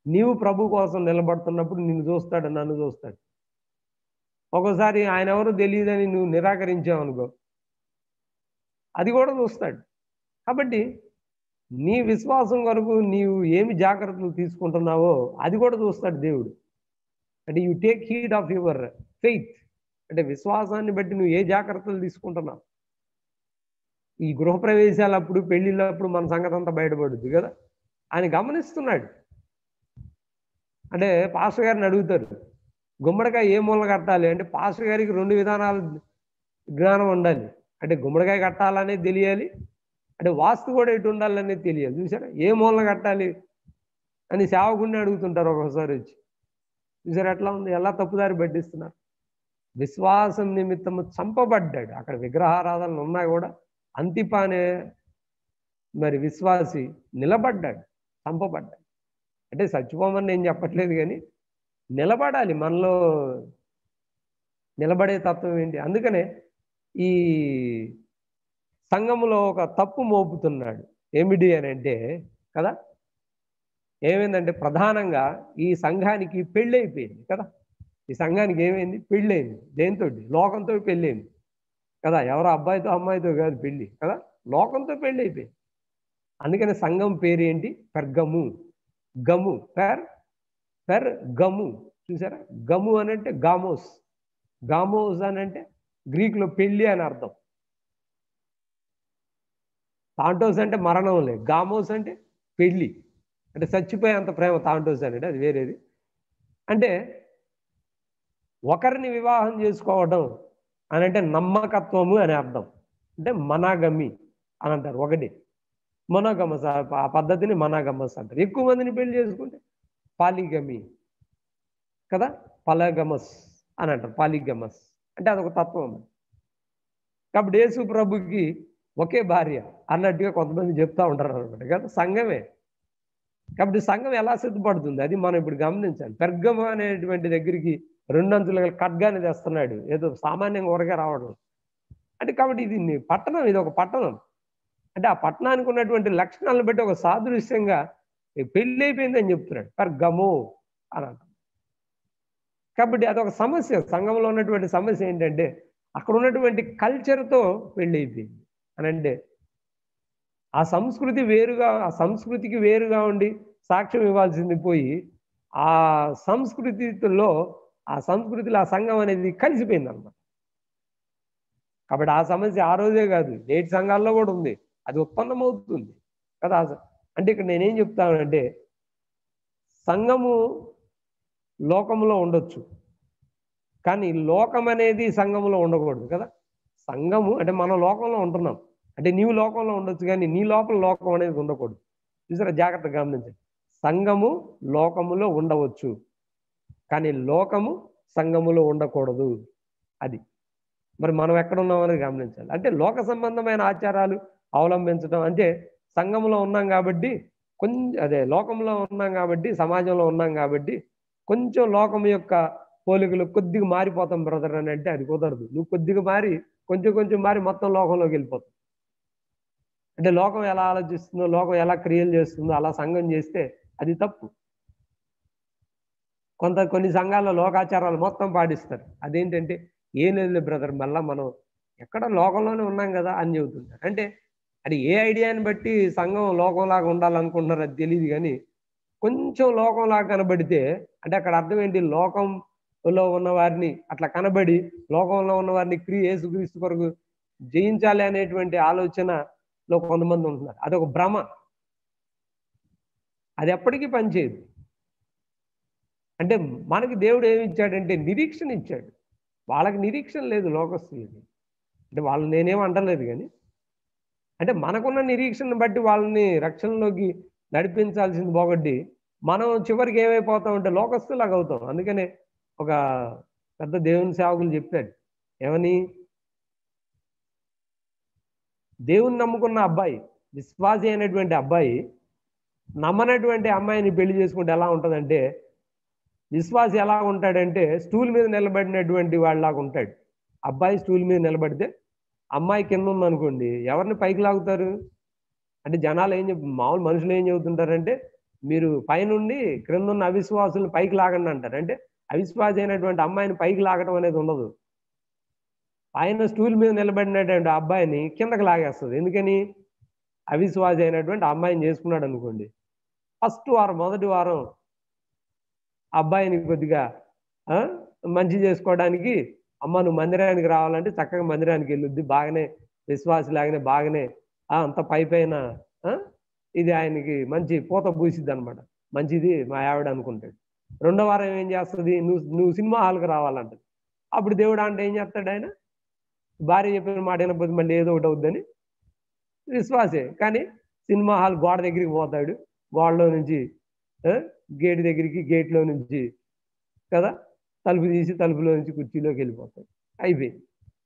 నీవు ప్రభు కోసం నిలబడుతున్నప్పుడు నిన్ను చూస్తాడు నన్ను చూస్తాడు ఒక్కోసారి ఆయన ఎవరు తెలియదని నువ్వు నిరాకరించావు అనుకో అది కూడా చూస్తాడు కాబట్టి నీ విశ్వాసం కొరకు నీవు ఏమి జాగ్రత్తలు తీసుకుంటున్నావో అది కూడా చూస్తాడు దేవుడు అంటే you take heed of your faith అంటే విశ్వాసాన్ని బట్టి నువ్వు ఏ జాగ్రత్తలు తీసుకుంటున్నావు ఈ గృహప్రవేశాలప్పుడు పెళ్ళిళ్ళప్పుడు మన సంగతి అంతా బయటపడుద్ది కదా ఆయన గమనిస్తున్నాడు అంటే పాస్టర్ గారిని అడుగుతారు గుమ్మడికాయ ఏ మూల కట్టాలి అంటే పాస్టర్ గారికి రెండు విధానాలు జ్ఞానం ఉండాలి అంటే గుమ్మడికాయ కట్టాలనేది తెలియాలి అంటే వాస్తు కూడా ఎటు ఉండాలనేది తెలియాలి చూసారా ఏ మూలన కట్టాలి అని సేవకుడిని అడుగుతుంటారు ఒకసారి వచ్చి చూసారా ఎట్లా ఉంది ఎలా తప్పుదారి పట్టిస్తున్నారు విశ్వాసం నిమిత్తము చంపబడ్డాడు అక్కడ విగ్రహారాధనలు ఉన్నా కూడా అంతిప అనే మరి విశ్వాసి నిలబడ్డాడు చంపబడ్డాడు అంటే చచ్చిపోమని నేను చెప్పట్లేదు కానీ నిలబడాలి మనలో నిలబడే తత్వం ఏంటి అందుకనే ఈ సంఘములో ఒక తప్పు మోపుతున్నాడు ఏమిటి అని అంటే కదా ఏమైందంటే ప్రధానంగా ఈ సంఘానికి పెళ్ళైపోయింది కదా ఈ సంఘానికి ఏమైంది పెళ్ళైంది దేంతో లోకంతో పెళ్ళైంది కదా ఎవరో అబ్బాయితో అమ్మాయితో కాదు పెళ్ళి కదా లోకంతో పెళ్ళి అయిపోయింది అందుకని సంఘం పేరు ఏంటి పెర్గము గము పెర్ పెర్ గము చూసారా గము అని అంటే గామోస్ గామోస్ అని అంటే గ్రీకులో పెళ్ళి అని అర్థం తాంటోస్ అంటే మరణం లేదు గామోస్ అంటే పెళ్ళి అంటే చచ్చిపోయేంత ప్రేమ తాంటోస్ అనేది అది వేరేది అంటే ఒకరిని వివాహం చేసుకోవడం అని అంటే నమ్మకత్వము అని అర్థం అంటే మనాగమి అని అంటారు ఒకటి మొనోగమస్ ఆ పద్ధతిని మనాగమస్ అంటారు ఎక్కువ మందిని పెళ్లి చేసుకుంటే పాలిగమి కదా పలగమస్ అని అంటారు పాలిగమస్ అంటే అదొక తత్వం కాబట్టి యేసు ప్రభుకి ఒకే భార్య అన్నట్టుగా కొంతమంది చెప్తా ఉంటారు అనమాట కదా సంఘమే కాబట్టి సంఘం ఎలా సిద్ధపడుతుంది అది మనం ఇప్పుడు గమనించాలి పెర్గమ అనేటువంటి దగ్గరికి రెండంచుల ఖడ్గాని తెస్తున్నాడు ఏదో సామాన్యంగా ఊరగా రావడం అంటే కాబట్టి ఇది నీ పట్టణం ఇది ఒక పట్టణం అంటే ఆ పట్టణానికి ఉన్నటువంటి లక్షణాలను బట్టి ఒక సాదృశ్యంగా పెళ్ళి అయిపోయింది అని చెప్తున్నాడు పెర్గము అని అంటాం కాబట్టి అదొక సమస్య సంఘంలో ఉన్నటువంటి సమస్య ఏంటంటే అక్కడ ఉన్నటువంటి కల్చర్తో పెళ్ళి అయిపోయింది అని అంటే ఆ సంస్కృతి వేరుగా ఆ సంస్కృతికి వేరుగా ఉండి సాక్ష్యం ఇవ్వాల్సింది పోయి ఆ సంస్కృతిలో ఆ సంస్కృతిలో ఆ సంఘం అనేది కలిసిపోయింది అనమాట కాబట్టి ఆ సమస్య ఆ రోజే కాదు నేటి సంఘాల్లో కూడా ఉంది అది ఉత్పన్నమవుతుంది కదా అంటే ఇక్కడ నేనేం చెప్తానంటే సంఘము లోకంలో ఉండొచ్చు కానీ లోకం అనేది సంఘములో ఉండకూడదు కదా సంఘము అంటే మనం లోకంలో ఉంటున్నాం అంటే నీవు లోకంలో ఉండొచ్చు కానీ నీ లోపల లోకం అనేది ఉండకూడదు చూసారా జాగ్రత్తగా గమనించండి సంఘము లోకములో ఉండవచ్చు కానీ లోకము సంఘములో ఉండకూడదు అది మరి మనం ఎక్కడ ఉన్నామనేది గమనించాలి అంటే లోక సంబంధమైన ఆచారాలు అవలంబించడం అంటే సంఘంలో ఉన్నాం కాబట్టి కొంచెం అదే లోకంలో ఉన్నాం కాబట్టి సమాజంలో ఉన్నాం కాబట్టి కొంచెం లోకం యొక్క పోలికలు కొద్దిగా మారిపోతాం బ్రదర్ అని అంటే అది కుదరదు నువ్వు కొద్దిగా మారి కొంచెం కొంచెం మారి మొత్తం లోకంలోకి వెళ్ళిపోతావు అంటే లోకం ఎలా ఆలోచిస్తుందో లోకం ఎలా క్రియలు చేస్తుందో అలా సంఘం చేస్తే అది తప్పు కొంత కొన్ని సంఘాల్లో లోకాచారాలు మొత్తం పాటిస్తారు అదేంటంటే ఏం లేదు బ్రదర్ మళ్ళా మనం ఎక్కడ లోకంలోనే ఉన్నాం కదా అని చెబుతుంటారు అంటే అది ఏ ఐడియాని బట్టి సంఘం లోకంలాగా ఉండాలనుకుంటున్నారు అది తెలియదు కానీ కొంచెం లోకంలాగా కనబడితే అంటే అక్కడ అర్థం ఏంటి లోకంలో ఉన్న వారిని అట్లా కనబడి లోకంలో ఉన్న వారిని క్రీ యేసుక్రీస్తు కొరకు జయించాలి అనేటువంటి ఆలోచనలో కొంతమంది ఉంటున్నారు అదొక భ్రమ అది ఎప్పటికీ పనిచేయదు అంటే మనకి దేవుడు ఏమి ఇచ్చాడంటే నిరీక్షణ ఇచ్చాడు వాళ్ళకి నిరీక్షణ లేదు లోకస్తులకి అంటే వాళ్ళు నేనేం అంటలేదు కానీ అంటే మనకున్న నిరీక్షణను బట్టి వాళ్ళని రక్షణలోకి నడిపించాల్సింది పోగొట్టి మనం చివరికి ఏమైపోతాం అంటే లోకస్తులాగా అవుతాం అందుకనే ఒక పెద్ద దేవుని సేవకులు చెప్పాడు ఏమని దేవుని నమ్ముకున్న అబ్బాయి విశ్వాసి అయినటువంటి అబ్బాయి నమ్మనటువంటి అమ్మాయిని పెళ్లి చేసుకుంటే ఎలా ఉంటుందంటే విశ్వాసి ఎలా ఉంటాడంటే స్టూల్ మీద నిలబడినటువంటి వాళ్ళలాగా ఉంటాడు అబ్బాయి స్టూల్ మీద నిలబడితే అమ్మాయి కింద ఉందనుకోండి ఎవరిని పైకి లాగుతారు అంటే జనాలు ఏం చెప్ మామూలు మనుషులు ఏం చెబుతుంటారంటే మీరు పైనుండి క్రింద ఉన్న అవిశ్వాసులు పైకి లాగండి అంటారు అంటే అవిశ్వాసి అయినటువంటి అమ్మాయిని పైకి లాగడం అనేది ఉండదు ఆయన స్టూల్ మీద నిలబడినటువంటి అబ్బాయిని కిందకి లాగేస్తుంది ఎందుకని అవిశ్వాసి అయినటువంటి అమ్మాయిని చేసుకున్నాడు అనుకోండి ఫస్ట్ వారం మొదటి వారం అబ్బాయిని కొద్దిగా ఆ, మంచి చేసుకోవడానికి అమ్మ నువ్వు మందిరానికి రావాలంటే చక్కగా మందిరానికి వెళ్ళొద్ది బాగానే విశ్వాసి లాగానే బాగానే ఆ, అంత పై పైన ఆ, ఇది ఆయనకి మంచి పూత పూసిద్ది అనమాట మంచిది మా ఆవిడ అనుకుంటాడు రెండో వారం ఏం చేస్తుంది నువ్వు నువ్వు సినిమా హాల్కి రావాలంటది అప్పుడు దేవుడు అంటే ఏం చేస్తాడు ఆయన భార్య చెప్పిన మాట వినకపోతే మళ్ళీ ఏదో ఒకటి అవుద్దని విశ్వాసే కానీ సినిమా హాల్ గోడ దగ్గరికి పోతాడు గోడలో నుంచి ఆ, గేట్ దగ్గరికి గేట్లో నుంచి కదా తలుపు తీసి తలుపులో నుంచి కుర్చీలోకి వెళ్ళిపోతాడు అయిపోయింది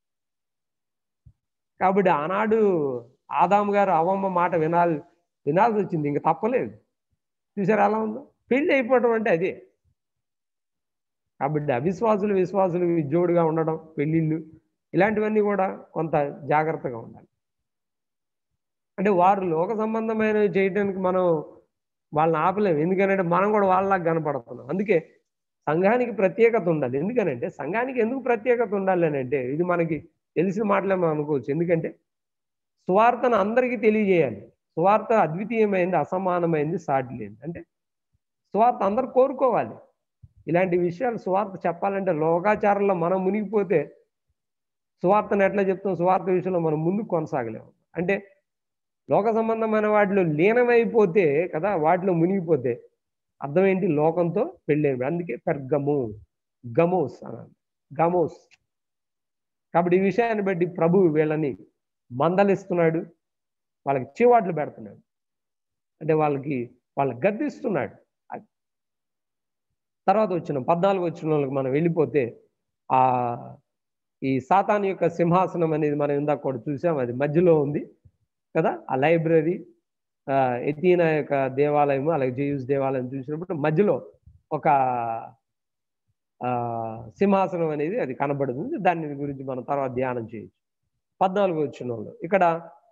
కాబట్టి ఆనాడు ఆదాము గారు అవమ్మ మాట వినాలి వినాల్సి వచ్చింది ఇంక తప్పలేదు చూసారా అలా ఉందో పెళ్ళి అయిపోవడం అంటే అదే కాబట్టి అవిశ్వాసులు విశ్వాసులు విజోడుగా ఉండడం పెళ్ళిళ్ళు ఇలాంటివన్నీ కూడా కొంత జాగ్రత్తగా ఉండాలి అంటే వారు లోక సంబంధమైనవి చేయడానికి మనం వాళ్ళని ఆపలేము ఎందుకనంటే మనం కూడా వాళ్ళలాగా కనపడుతున్నాం అందుకే సంఘానికి ప్రత్యేకత ఉండాలి ఎందుకనంటే సంఘానికి ఎందుకు ప్రత్యేకత ఉండాలి అని అంటే ఇది మనకి తెలిసిన మాటలే మనం అనుకోవచ్చు ఎందుకంటే సువార్తను అందరికీ తెలియజేయాలి సువార్త అద్వితీయమైంది అసమానమైంది సాటి లేనిది అంటే సువార్త అందరు కోరుకోవాలి ఇలాంటి విషయాలు సువార్త చెప్పాలంటే లోకాచారంలో మనం మునిగిపోతే సువార్తను ఎట్లా చెప్తాం సువార్త విషయంలో మనం ముందుకు కొనసాగలేము అంటే లోక సంబంధమైన వాటిలో లీనమైపోతే కదా వాటిలో మునిగిపోతే అర్థం ఏంటి లోకంతో పెళ్ళేమి అందుకే పెర్గము గమోస్ అనాలి గమోస్ కాబట్టి ఈ విషయాన్ని బట్టి ప్రభు వీళ్ళని మందలిస్తున్నాడు వాళ్ళకి చీవాట్లు పెడుతున్నాడు అంటే వాళ్ళకి వాళ్ళకి గద్దిస్తున్నాడు అది. తర్వాత వచ్చిన పద్నాలుగు వచ్చిన వాళ్ళకి మనం వెళ్ళిపోతే ఆ ఈ సాతాన్ యొక్క సింహాసనం అనేది మనం ఇందాక కూడా చూసాం అది మధ్యలో ఉంది కదా ఆ లైబ్రరీ ఆ, ఎతీనా యొక్క దేవాలయం అలాగే జయూస్ దేవాలయం చూసినప్పుడు మధ్యలో ఒక ఆ, సింహాసనం అనేది అది కనబడుతుంది దాని గురించి మనం తర్వాత ధ్యానం చేయొచ్చు పద్నాలుగు వచ్చిన వాళ్ళు ఇక్కడ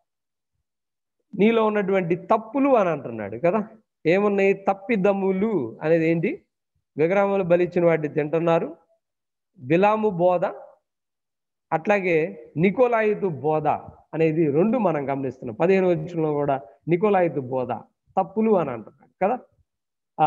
నీలో ఉన్నటువంటి తప్పులు అని అంటున్నాడు కదా ఏమున్నాయి తప్పిదమ్ములు అనేది ఏంటి విగ్రహములు బలిచ్చిన వాటిని తింటున్నారు బిలాము బోధ అట్లాగే నికోలాయితు బోధ అనేది రెండు మనం గమనిస్తున్నాం పదిహేను వచ్చిన కూడా నికోలాయితు బోధ తప్పులు అని అంటున్నాడు కదా ఆ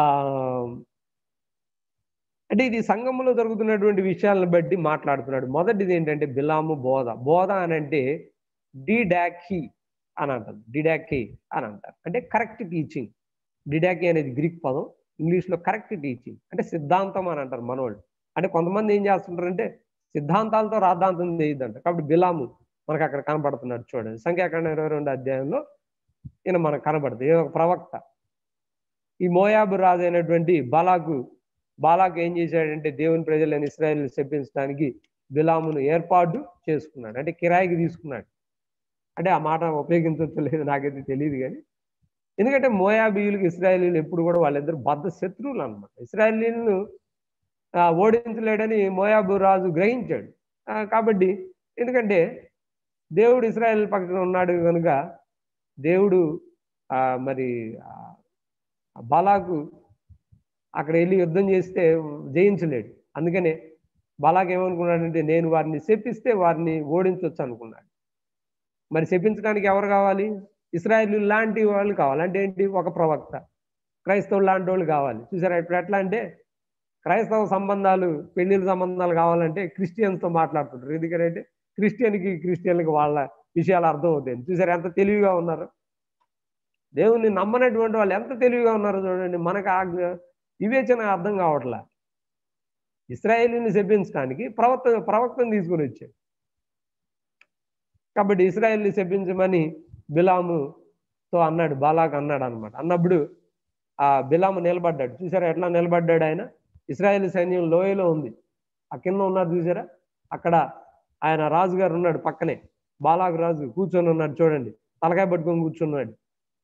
అంటే ఇది సంఘంలో జరుగుతున్నటువంటి విషయాలను బట్టి మాట్లాడుతున్నాడు మొదటిది ఏంటంటే బిలాము బోధ బోధ అని అంటే డిడాకి అని అంటారు డిడాకి అని అంటారు అంటే కరెక్ట్ టీచింగ్ డిడాకి అనేది గ్రీక్ పదం ఇంగ్లీష్లో కరెక్ట్ టీచింగ్ అంటే సిద్ధాంతం అని అంటారు మనోళ్ళు అంటే కొంతమంది ఏం చేస్తుంటారంటే సిద్ధాంతాలతో రాద్ధాంతం చేయొద్దంట కాబట్టి బిలాము మనకు అక్కడ కనబడుతున్నాడు చూడండి సంఖ్యాకాండ ఇరవై రెండు అధ్యాయంలో ఈయన మనకు కనబడుతుంది ఈయన ఒక ప్రవక్త ఈ మోయాబు రాజు అయినటువంటి బాలాకు బాలాకు ఏం చేశాడంటే దేవుని ప్రజలను ఇస్రాయల్ చెప్పించడానికి బిలామును ఏర్పాటు చేసుకున్నాడు అంటే కిరాయికి తీసుకున్నాడు అంటే ఆ మాట ఉపయోగించవచ్చు లేదు నాకైతే తెలియదు కానీ ఎందుకంటే మోయాబీయులకు ఇస్రాయలీలు ఎప్పుడు కూడా వాళ్ళిద్దరు బద్ద శత్రువులు అనమాట ఇస్రాయలీలను ఆ, ఓడించలేడని మోయాబు రాజు గ్రహించాడు ఆ, కాబట్టి ఎందుకంటే దేవుడు ఇస్రాయల్ పక్కన ఉన్నాడు కనుక దేవుడు ఆ, మరి ఆ, ఆ బాలాకు అక్కడ వెళ్ళి యుద్ధం చేస్తే జయించలేడు అందుకనే బాలాకు ఏమనుకున్నాడంటే నేను వారిని శపిస్తే వారిని ఓడించవచ్చు అనుకున్నాడు మరి శపించడానికి ఎవరు కావాలి ఇస్రాయల్ లాంటి వాళ్ళు కావాలి అంటే ఏంటి ఒక ప్రవక్త క్రైస్తవులు లాంటి వాళ్ళు కావాలి చూసారా ఇప్పుడు ఎట్లా అంటే క్రైస్తవ సంబంధాలు పెళ్లిళ్ళ సంబంధాలు కావాలంటే క్రిస్టియన్స్తో మాట్లాడుతుంటారు ఎందుకంటే క్రిస్టియన్కి క్రిస్టియన్కి వాళ్ళ విషయాలు అర్థం అవుతాయి చూసారా ఎంత తెలివిగా ఉన్నారు దేవుని నమ్మనటువంటి వాళ్ళు ఎంత తెలివిగా ఉన్నారో చూడండి మనకు ఆ వివేచన అర్థం కావట్లా ఇస్రాయేలీని శపించడానికి ప్రవక్త ప్రవక్తను తీసుకుని వచ్చాడు కాబట్టి ఇస్రాయేల్ని శపించమని బిలాముతో అన్నాడు బాలాకు అన్నాడు అనమాట అన్నప్పుడు ఆ బిలాము నిలబడ్డాడు చూసారా ఎట్లా నిలబడ్డాడు ఆయన ఇస్రాయేల్ సైన్యం లోయలో ఉంది ఆ కింద ఉన్నారు చూసారా అక్కడ ఆయన రాజుగారు ఉన్నాడు పక్కనే బాలాకు రాజు కూర్చొని ఉన్నాడు చూడండి తలకాయ పట్టుకొని కూర్చున్నాడు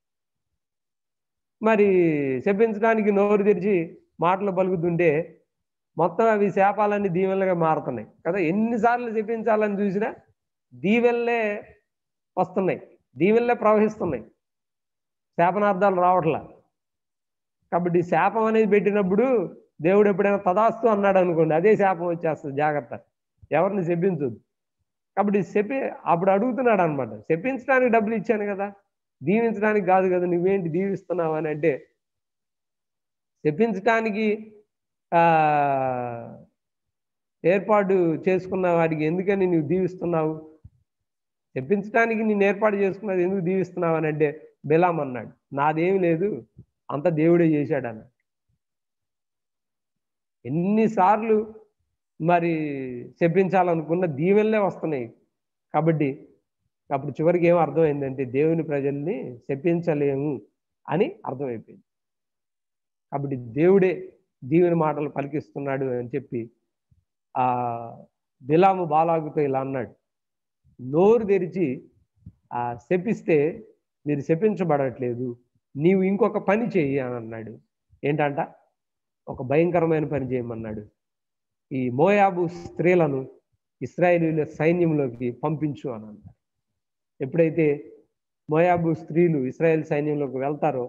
మరి శపించడానికి నోరు తెరిచి మాటలు పలుకుతుంటే మొత్తం అవి శాపాలన్నీ దీవెనలుగా మారుతున్నాయి కదా ఎన్నిసార్లు శపించాలని చూసినా దీవెనలే వస్తున్నాయి దీవెనలే ప్రవహిస్తున్నాయి శాపనార్థాలు రావట్లా కాబట్టి శాపం అనేది పెట్టినప్పుడు దేవుడు ఎప్పుడైనా తదాస్తు అన్నాడు అనుకోండి అదే శాపం వచ్చేస్తుంది జాగ్రత్త ఎవరిని శపించొద్దు కాబట్టి శపి అప్పుడు అడుగుతున్నాడు అనమాట శపించడానికి డబ్బులు ఇచ్చాను కదా దీవించడానికి కాదు కదా నువ్వేంటి దీవిస్తున్నావు అని అంటే శపించడానికి ఆ ఏర్పాటు చేసుకున్న వాడికి ఎందుకని నువ్వు దీవిస్తున్నావు చెప్పించడానికి నేను ఏర్పాటు చేసుకున్నది ఎందుకు దీవిస్తున్నావు అని అంటే బెలాం అన్నాడు నాదేమి లేదు అంత దేవుడే చేశాడు అన్నాడు ఎన్నిసార్లు మరి చెప్పించాలనుకున్న దీవెనలే వస్తున్నాయి కాబట్టి అప్పుడు చివరికి ఏం అర్థమైందంటే దేవుని ప్రజల్ని చెప్పించలేము అని అర్థమైపోయింది కాబట్టి దేవుడే దీవెని మాటలు పలికిస్తున్నాడు అని చెప్పి ఆ బిలాము బాలాగుతో ఇలా అన్నాడు నోరు తెరిచి ఆ శపిస్తే మీరు శపించబడట్లేదు నీవు ఇంకొక పని చెయ్యి అని అన్నాడు ఏంటంట ఒక భయంకరమైన పని చేయమన్నాడు ఈ మోయాబు స్త్రీలను ఇస్రాయేలీల సైన్యంలోకి పంపించు అని అన్నాడు ఎప్పుడైతే మోయాబు స్త్రీలు ఇస్రాయేల్ సైన్యంలోకి వెళ్తారో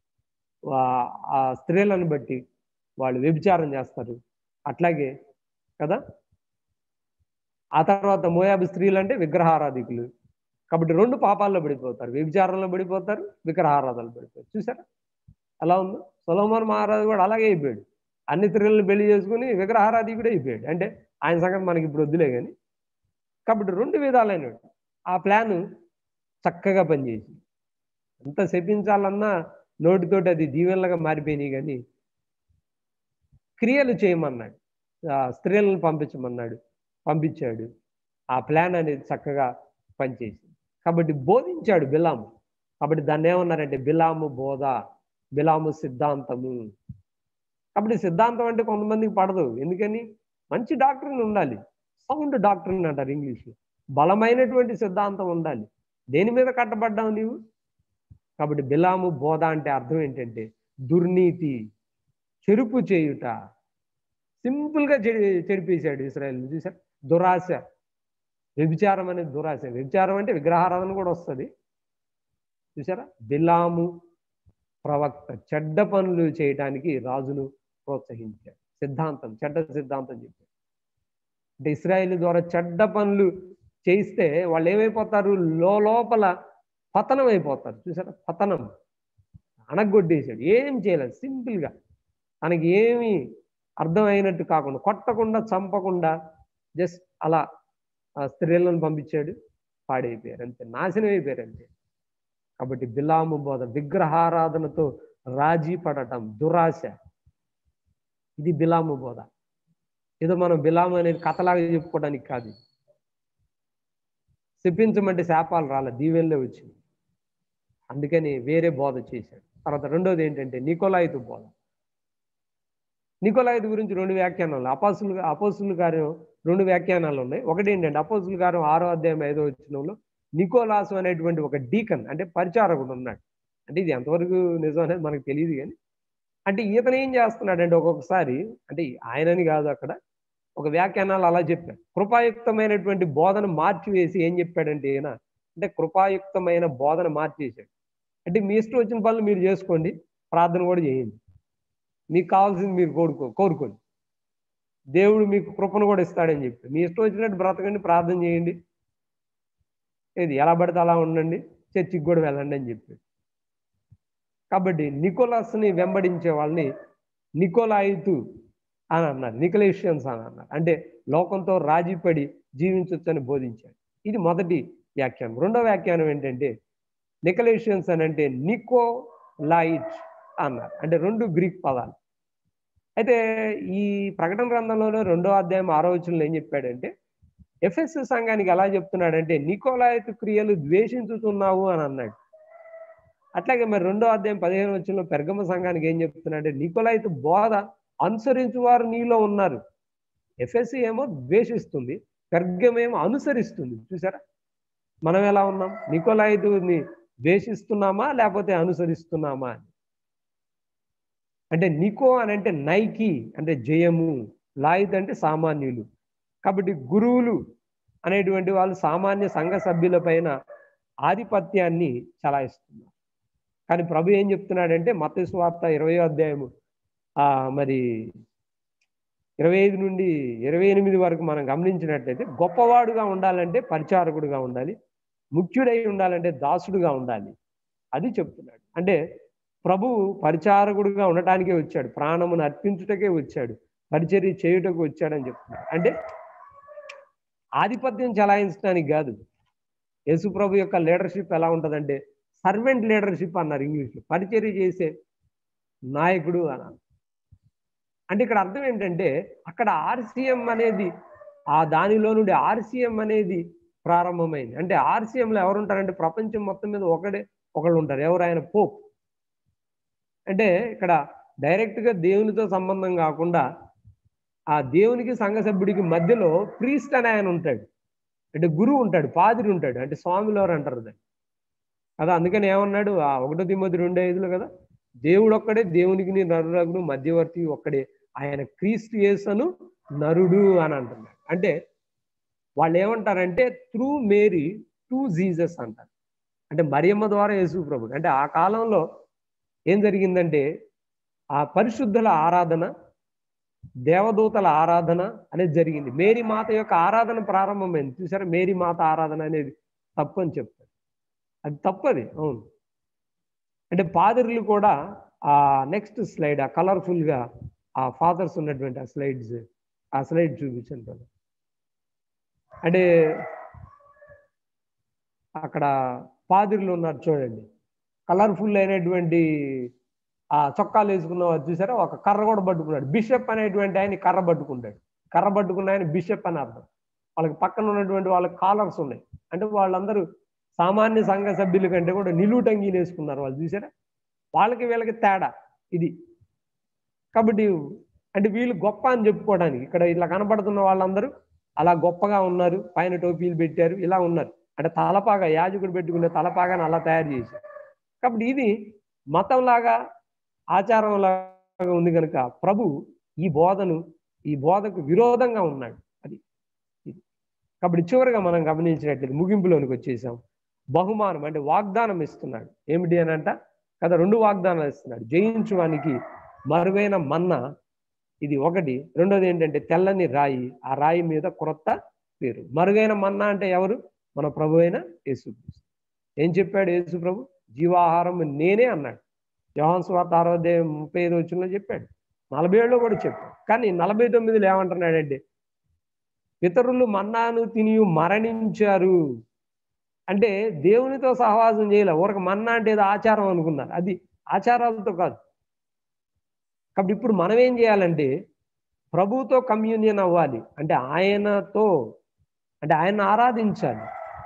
ఆ స్త్రీలను బట్టి వాళ్ళు వ్యభిచారం చేస్తారు అట్లాగే కదా ఆ తర్వాత మోయాబు స్త్రీలు అంటే విగ్రహారాధికులు కాబట్టి రెండు పాపాల్లో పడిపోతారు వ్యభిచారంలో పడిపోతారు విగ్రహారాధనలో పడిపోతారు చూసారా అలా ఉందో సొలమోన్ మహారాజు కూడా అలాగే అయిపోయాడు అన్ని స్త్రీలను పెళ్లి చేసుకుని విగ్రహారాధికుడే అయిపోయాడు అంటే ఆయన సంగతి మనకి ఇప్పుడు వద్దులే కానీ కాబట్టి రెండు విధాలైన ఆ ప్లాన్ చక్కగా పనిచేసి ఎంత శపించాలన్నా నోటితోటి అది దీవెనలుగా మారిపోయినాయి కానీ క్రియలు చేయమన్నాడు స్త్రీలను పంపించమన్నాడు పంపించాడు ఆ ప్లాన్ అనేది చక్కగా పనిచేసింది కాబట్టి బోధించాడు బిలాము కాబట్టి దాన్ని ఏమన్నారంటే బిలాము బోధ బిలాము సిద్ధాంతము కాబట్టి సిద్ధాంతం అంటే కొంతమందికి పడదు ఎందుకని మంచి డాక్టర్ని ఉండాలి సౌండ్ డాక్టర్ని అంటారు ఇంగ్లీష్లో బలమైనటువంటి సిద్ధాంతం ఉండాలి దేని మీద కట్టబడ్డావు నీవు కాబట్టి బిలాము బోధ అంటే అర్థం ఏంటంటే దుర్నీతి చెరుపు చేయుట సింపుల్గా చెడి చెడిపేశాడు ఇస్రాయల్ చూసారు దురాశ వ్యభిచారం అనేది దురాశ వ్యభిచారం అంటే విగ్రహారాధన కూడా వస్తుంది చూసారా బిలాము ప్రవక్త చెడ్డ పనులు చేయటానికి రాజును ప్రోత్సహించాడు సిద్ధాంతం చెడ్డ సిద్ధాంతం చెప్పాడు అంటే ఇస్రాయేల్ ద్వారా చెడ్డ పనులు చేయిస్తే వాళ్ళు ఏమైపోతారు లోపల పతనం అయిపోతారు చూసారా పతనం అణగొట్టేశాడు ఏం చేయలేదు సింపుల్గా తనకి ఏమి అర్థమైనట్టు కాకుండా కొట్టకుండా చంపకుండా జస్ట్ అలా స్త్రీలను పంపించాడు పాడైపోయారు అంతే నాశనం అయిపోయారు అంతే కాబట్టి బిలాము బోధ విగ్రహారాధనతో రాజీ పడటం దురాశ ఇది బిలాము బోధ ఏదో మనం బిలాము అనేది కథలాగా చెప్పుకోవడానికి కాదు చెప్పించమంటే శాపాలు రాలే దీవెల్లే వచ్చింది అందుకని వేరే బోధ చేశాడు తర్వాత రెండోది ఏంటంటే నికోలాయితు బోధ నికోలాయితు గురించి రెండు వ్యాఖ్యానాలు అపోసులు అపోసులు కార్యం రెండు వ్యాఖ్యానాలు ఉన్నాయి ఒకటి ఏంటంటే అపోసుల కార్యం ఆరో అధ్యాయం ఐదో వచ్చినంలో నికోలాసు అనేటువంటి ఒక డీకన్ అంటే పరిచారకుడు ఉన్నాడు అంటే ఇది ఎంతవరకు నిజం అనేది మనకు తెలియదు కానీ అంటే ఈతను ఏం చేస్తున్నాడంటే ఒక్కొక్కసారి అంటే ఆయనని కాదు అక్కడ ఒక వ్యాఖ్యానాలు అలా చెప్పాడు కృపాయుక్తమైనటువంటి బోధన మార్చివేసి ఏం చెప్పాడంటే ఈయన అంటే కృపాయుక్తమైన బోధన మార్చేసాడు అంటే మీ ఇష్టం వచ్చిన పనులు మీరు చేసుకోండి ప్రార్థన కూడా చేయండి మీకు కావాల్సింది మీరు కోరుకో కోరుకోండి దేవుడు మీకు కృపను కూడా ఇస్తాడని చెప్పి మీ ఇష్టం వచ్చినట్టు బ్రతకండి ప్రార్థన చేయండి ఏది ఎలా పడితే అలా ఉండండి చర్చికి కూడా వెళ్ళండి అని చెప్పి కాబట్టి నికోలాస్ని వెంబడించే వాళ్ళని నికోలాయితు అని అన్నారు నికలేషియన్స్ అని అన్నారు అంటే లోకంతో రాజీపడి జీవించవచ్చని బోధించాడు ఇది మొదటి వ్యాఖ్యానం రెండో వ్యాఖ్యానం ఏంటంటే నికలేషియన్స్ అని అంటే నికో లైట్ అన్నారు అంటే రెండు గ్రీక్ పదాలు అయితే ఈ ప్రకటన గ్రంథంలోనే రెండో అధ్యాయం ఆరో వచనంలో ఏం చెప్పాడంటే ఎఫ్ఎస్ సంఘానికి ఎలా చెప్తున్నాడంటే నికోలాయతు క్రియలు ద్వేషించుతున్నావు అని అన్నాడు అట్లాగే మరి రెండో అధ్యాయం పదిహేను వచ్చంలో పెర్గమ సంఘానికి ఏం చెప్తున్నాడంటే నికోలాయితు బోధ అనుసరించు వారు నీలో ఉన్నారు ఎఫ్ఎస్సి ఏమో ద్వేషిస్తుంది పెర్గమేమో అనుసరిస్తుంది చూసారా మనం ఎలా ఉన్నాం నికోలాయితుని ద్వేషిస్తున్నామా లేకపోతే అనుసరిస్తున్నామా అని అంటే నికో అని అంటే నైకి అంటే జయము లాయిత్ అంటే సామాన్యులు కాబట్టి గురువులు అనేటువంటి వాళ్ళు సామాన్య సంఘ సభ్యుల పైన ఆధిపత్యాన్ని చలాయిస్తున్నారు కానీ ప్రభు ఏం చెప్తున్నాడంటే మత స్వార్త ఇరవై అధ్యాయము ఆ మరి ఇరవై ఐదు నుండి ఇరవై ఎనిమిది వరకు మనం గమనించినట్లయితే గొప్పవాడుగా ఉండాలంటే పరిచారకుడుగా ఉండాలి ముఖ్యుడై ఉండాలంటే దాసుడుగా ఉండాలి అది చెప్తున్నాడు అంటే ప్రభు పరిచారకుడుగా ఉండటానికే వచ్చాడు ప్రాణమును అర్పించుటకే వచ్చాడు పరిచర్య చేయుటకు వచ్చాడని చెప్తున్నాడు అంటే ఆధిపత్యం చలాయించడానికి కాదు యేసు ప్రభు యొక్క లీడర్షిప్ ఎలా ఉంటుందంటే సర్వెంట్ లీడర్షిప్ అన్నారు ఇంగ్లీష్లో పరిచర్య చేసే నాయకుడు అన్నారు అంటే ఇక్కడ అర్థం ఏంటంటే అక్కడ ఆర్సీఎం అనేది ఆ దానిలో నుండి ఆర్సీఎం అనేది ప్రారంభమైంది అంటే ఆర్సీఎంలో ఎవరు ఉంటారంటే ప్రపంచం మొత్తం మీద ఒకడే ఒకళ్ళు ఉంటారు ఎవరు ఆయన పోప్ అంటే ఇక్కడ డైరెక్ట్గా దేవునితో సంబంధం కాకుండా ఆ దేవునికి సంఘ సభ్యుడికి మధ్యలో ప్రీస్ట్ అని ఆయన ఉంటాడు అంటే గురువు ఉంటాడు పాదిరి ఉంటాడు అంటే స్వాములు ఎవరు అంటారు దాన్ని కదా అందుకని ఏమన్నాడు ఆ ఒకటో తిమ్మది రెండు ఐదులో కదా దేవుడు ఒక్కడే దేవునికి నీ నరురగుడు మధ్యవర్తి ఒక్కడే ఆయన క్రీస్తు యేసను నరుడు అని అంటున్నాడు అంటే వాళ్ళు ఏమంటారంటే త్రూ మేరీ టు జీసస్ అంటారు అంటే మరియమ్మ ద్వారా యేసు ప్రభుడు అంటే ఆ కాలంలో ఏం జరిగిందంటే ఆ పరిశుద్ధుల ఆరాధన దేవదూతల ఆరాధన అనేది జరిగింది మేరీ మాత యొక్క ఆరాధన ప్రారంభమైంది చూసారా మేరీ మాత ఆరాధన అనేది తప్పు అని చెప్తారు అది తప్పది అవును అంటే పాదరులు కూడా ఆ నెక్స్ట్ స్లైడ్ ఆ కలర్ఫుల్గా ఆ ఫాదర్స్ ఉన్నటువంటి ఆ స్లైడ్స్ ఆ స్లైడ్ చూపించండి brother. అంటే అక్కడ పాదిరులు ఉన్నారు చూడండి కలర్ఫుల్ అయినటువంటి ఆ చొక్కాలు వేసుకున్న వారు చూసారా ఒక కర్ర కూడా పట్టుకున్నాడు బిషప్ అనేటువంటి ఆయన కర్ర పట్టుకుంటాడు కర్ర పట్టుకున్న ఆయన బిషప్ అని అర్థం వాళ్ళకి పక్కన ఉన్నటువంటి వాళ్ళకి కాలర్స్ ఉన్నాయి అంటే వాళ్ళందరూ సామాన్య సంఘ సభ్యుల కంటే కూడా నిలువుటంగీలు వేసుకున్నారు వాళ్ళు చూసారా వాళ్ళకి వీళ్ళకి తేడా ఇది కాబట్టి అంటే వీళ్ళు గొప్ప అని చెప్పుకోవడానికి ఇక్కడ ఇట్లా కనబడుతున్న వాళ్ళందరూ అలా గొప్పగా ఉన్నారు పైన టోపీలు పెట్టారు ఇలా ఉన్నారు అంటే తలపాగా యాజకుడు పెట్టుకునే తలపాగాని అలా తయారు చేశారు కాబట్టి ఇది మతంలాగా ఆచారంలాగా ఉంది కనుక ప్రభు ఈ బోధను ఈ బోధకు విరోధంగా ఉన్నాడు అది ఇది కాబట్టి చివరిగా మనం గమనించినట్లయితే ముగింపులోనికి వచ్చేసాం బహుమానం అంటే వాగ్దానం ఇస్తున్నాడు ఏమిటి అని అంట కదా రెండు వాగ్దానాలు ఇస్తున్నాడు జయించువానికి మరువైన మన్నా ఇది ఒకటి రెండోది ఏంటంటే తెల్లని రాయి ఆ రాయి మీద క్రొత్త పేరు మరుగైన మన్నా అంటే ఎవరు మన ప్రభు అయిన యేసుక్రీస్తు ఏం చెప్పాడు యేసు ప్రభు జీవాహారం నేనే అన్నాడు యోహాన్ స్వార్థ ఆరోగ్యం ముప్పై ఐదు వచ్చిన చెప్పాడు నలభై ఏడులో కూడా చెప్పాడు కానీ నలభై తొమ్మిదిలో ఏమంటున్నాడంటే ఇతరులు మన్నాను తిని మరణించారు అంటే దేవునితో సహవాసం చేయలే ఊరక మన్నా అంటే ఏదో ఆచారం అనుకున్నారు అది ఆచారాలతో కాదు కాబట్టి ఇప్పుడు మనం ఏం చేయాలంటే ప్రభుతో కమ్యూనియన్ అవ్వాలి అంటే ఆయనతో అంటే ఆయన ఆరాధించాలి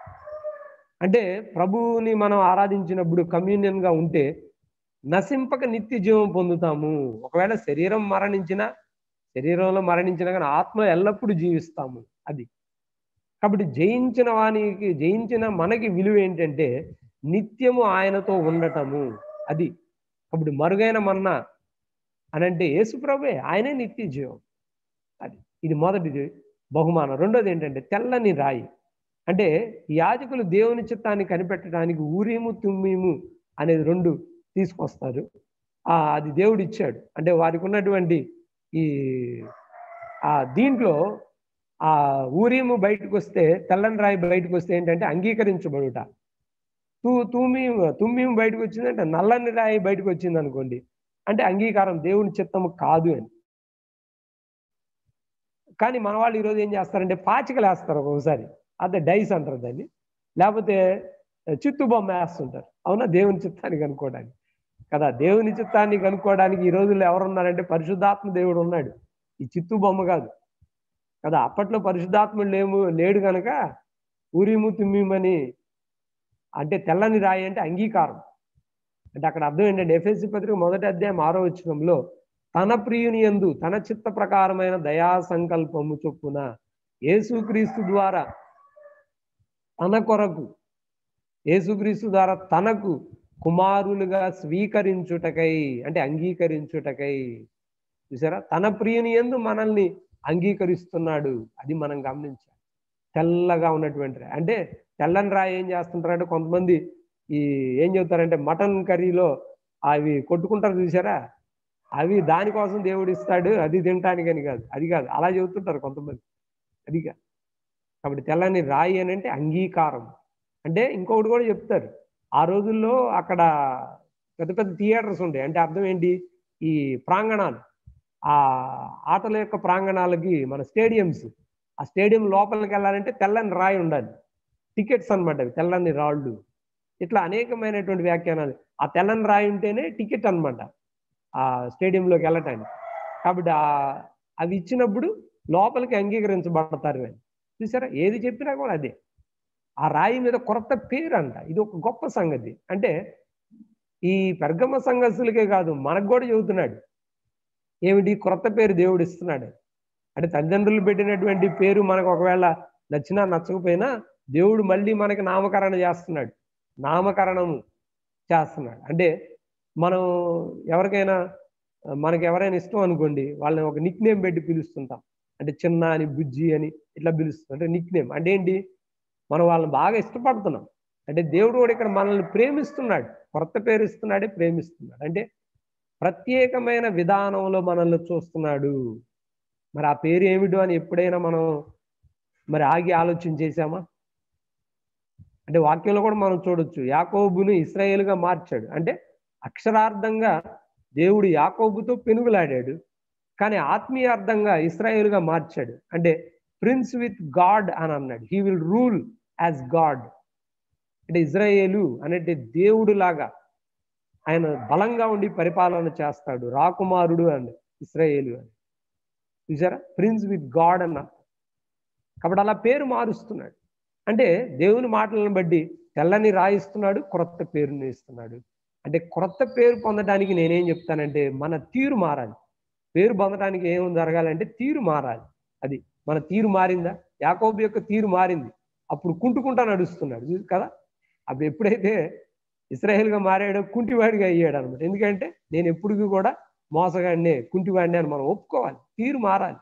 అంటే ప్రభువుని మనం ఆరాధించినప్పుడు కమ్యూనియన్గా ఉంటే నశింపక నిత్య జీవం పొందుతాము ఒకవేళ శరీరం మరణించినా శరీరంలో మరణించినా కానీ ఆత్మ ఎల్లప్పుడూ జీవిస్తాము అది కాబట్టి జయించిన వానికి జయించిన మనకి విలువ ఏంటంటే నిత్యము ఆయనతో ఉండటము అది కాబట్టి మరుగైన మన్నా అని అంటే యేసుప్రభే ఆయనే నిత్య జీవం అది ఇది మొదటిది బహుమానం రెండోది ఏంటంటే తెల్లని రాయి అంటే యాజకులు దేవుని చిత్తాన్ని కనిపెట్టడానికి ఊరీము తుమ్మీము అనేది రెండు తీసుకొస్తారు ఆ అది దేవుడు ఇచ్చాడు అంటే వారికి ఉన్నటువంటి ఈ ఆ దీంట్లో ఆ ఊరీము బయటకు వస్తే తెల్లని రాయి బయటకు వస్తే ఏంటంటే అంగీకరించబడుట తూ తూమి తుమ్మీము బయటకు వచ్చిందంటే నల్లని రాయి బయటకు వచ్చింది అనుకోండి అంటే అంగీకారం దేవుని చిత్తము కాదు అని కానీ మన వాళ్ళు ఈరోజు ఏం చేస్తారంటే పాచికలు వేస్తారు ఒక్కొక్కసారి అదే డైస్ అంటారు దాన్ని లేకపోతే చిత్తు బొమ్మ వేస్తుంటారు అవునా దేవుని చిత్తాన్ని కనుక్కోవడానికి కదా దేవుని చిత్తాన్ని కనుక్కోవడానికి ఈ రోజుల్లో ఎవరున్నారంటే పరిశుద్ధాత్మ దేవుడు ఉన్నాడు ఈ చిత్తు బొమ్మ కాదు కదా అప్పట్లో పరిశుద్ధాత్ముడు లేము లేడు కనుక ఊరిము తుమ్మిమని అంటే తెల్లని రాయి అంటే అంగీకారం అంటే అక్కడ అర్థం ఏంటంటే ఎఫ్ఎస్సి పత్రిక మొదటి అధ్యాయం ఆరో వచ్చినంలో తన ప్రియుని ఎందు తన చిత్త ప్రకారమైన దయా సంకల్పము చొప్పున యేసుక్రీస్తు ద్వారా తన కొరకు యేసుక్రీస్తు ద్వారా తనకు కుమారులుగా స్వీకరించుటకై అంటే అంగీకరించుటకై చూసారా తన ప్రియుని ఎందు మనల్ని అంగీకరిస్తున్నాడు అది మనం గమనించాలి తెల్లగా ఉన్నటువంటి రాయి అంటే తెల్లని రాయి ఏం చేస్తుంటారంటే కొంతమంది ఈ ఏం చెబుతారంటే మటన్ కర్రీలో అవి కొట్టుకుంటారు చూసారా అవి దానికోసం దేవుడు ఇస్తాడు అది తినటానికని కాదు అది కాదు అలా చెబుతుంటారు కొంతమంది అది కాదు కాబట్టి తెల్లని రాయి అని అంటే అంగీకారం అంటే ఇంకొకటి కూడా చెప్తారు ఆ రోజుల్లో అక్కడ పెద్ద పెద్ద థియేటర్స్ ఉంటాయి అంటే అర్థం ఏంటి ఈ ప్రాంగణాలు ఆ ఆటల యొక్క ప్రాంగణాలకి మన స్టేడియంస్ ఆ స్టేడియం లోపలికి వెళ్ళాలంటే తెల్లని రాయి ఉండాలి టికెట్స్ అనమాట అవి తెల్లని రాళ్ళు ఇట్లా అనేకమైనటువంటి వ్యాఖ్యానాలు ఆ తెల్లని రాయి ఉంటేనే టికెట్ అనమాట ఆ స్టేడియంలోకి వెళ్ళటానికి కాబట్టి ఆ అవి ఇచ్చినప్పుడు లోపలికి అంగీకరించబడతారు అని చూసారా ఏది చెప్పినా కూడా అదే ఆ రాయి మీద కొత్త పేరు అంట ఇది ఒక గొప్ప సంగతి అంటే ఈ పెర్గమ సంఘస్థులకే కాదు మనకు కూడా చెబుతున్నాడు ఏమిటి క్రొత్త పేరు దేవుడు ఇస్తున్నాడు అంటే తల్లిదండ్రులు పెట్టినటువంటి పేరు మనకు ఒకవేళ నచ్చినా నచ్చకపోయినా దేవుడు మళ్ళీ మనకి నామకరణ చేస్తున్నాడు నామకరణము చేస్తున్నాడు అంటే మనం ఎవరికైనా మనకి ఎవరైనా ఇష్టం అనుకోండి వాళ్ళని ఒక నిక్ నేమ్ పెట్టి పిలుస్తుంటాం అంటే చిన్న అని బుజ్జి అని ఇట్లా పిలుస్తాం అంటే నిక్ నేమ్ అంటే ఏంటి మనం వాళ్ళని బాగా ఇష్టపడుతున్నాం అంటే దేవుడు కూడా ఇక్కడ మనల్ని ప్రేమిస్తున్నాడు కొత్త పేరు ఇస్తున్నాడే ప్రేమిస్తున్నాడు అంటే ప్రత్యేకమైన విధానంలో మనల్ని చూస్తున్నాడు మరి ఆ పేరు ఏమిటో అని ఎప్పుడైనా మనం మరి ఆగి ఆలోచన చేశామా అంటే వాక్యంలో కూడా మనం చూడొచ్చు యాకోబును ఇస్రాయేల్గా మార్చాడు అంటే అక్షరార్థంగా దేవుడు యాకోబుతో పెనుగులాడాడు కానీ ఆత్మీయార్థంగా ఇస్రాయేల్గా మార్చాడు అంటే ప్రిన్స్ విత్ గాడ్ అని అన్నాడు he will rule as God అంటే ఇజ్రాయేలు అనేది దేవుడు లాగా ఆయన బలంగా ఉండి పరిపాలన చేస్తాడు రాకుమారుడు అని ఇస్రాయేలు అని చూసారా ప్రిన్స్ విత్ గాడ్ అన్న కాబట్టి అలా పేరు మారుస్తున్నాడు అంటే దేవుని మాటలను బట్టి తెల్లని రాయిస్తున్నాడు క్రొత్త పేరుని ఇస్తున్నాడు అంటే క్రొత్త పేరు పొందడానికి నేనేం చెప్తానంటే మన తీరు మారాలి పేరు పొందడానికి ఏం జరగాలంటే తీరు మారాలి అది మన తీరు మారిందా యాకోబు యొక్క తీరు మారింది అప్పుడు కుంటుకుంటా నడుస్తున్నాడు చూసి కదా అప్పుడు ఎప్పుడైతే ఇస్రాయేల్గా మారాడో కుంటివాడిగా అయ్యాడు అనమాట ఎందుకంటే నేను ఎప్పుడు కూడా మోసగాడినే కుంటివాడినే అని మనం ఒప్పుకోవాలి తీరు మారాలి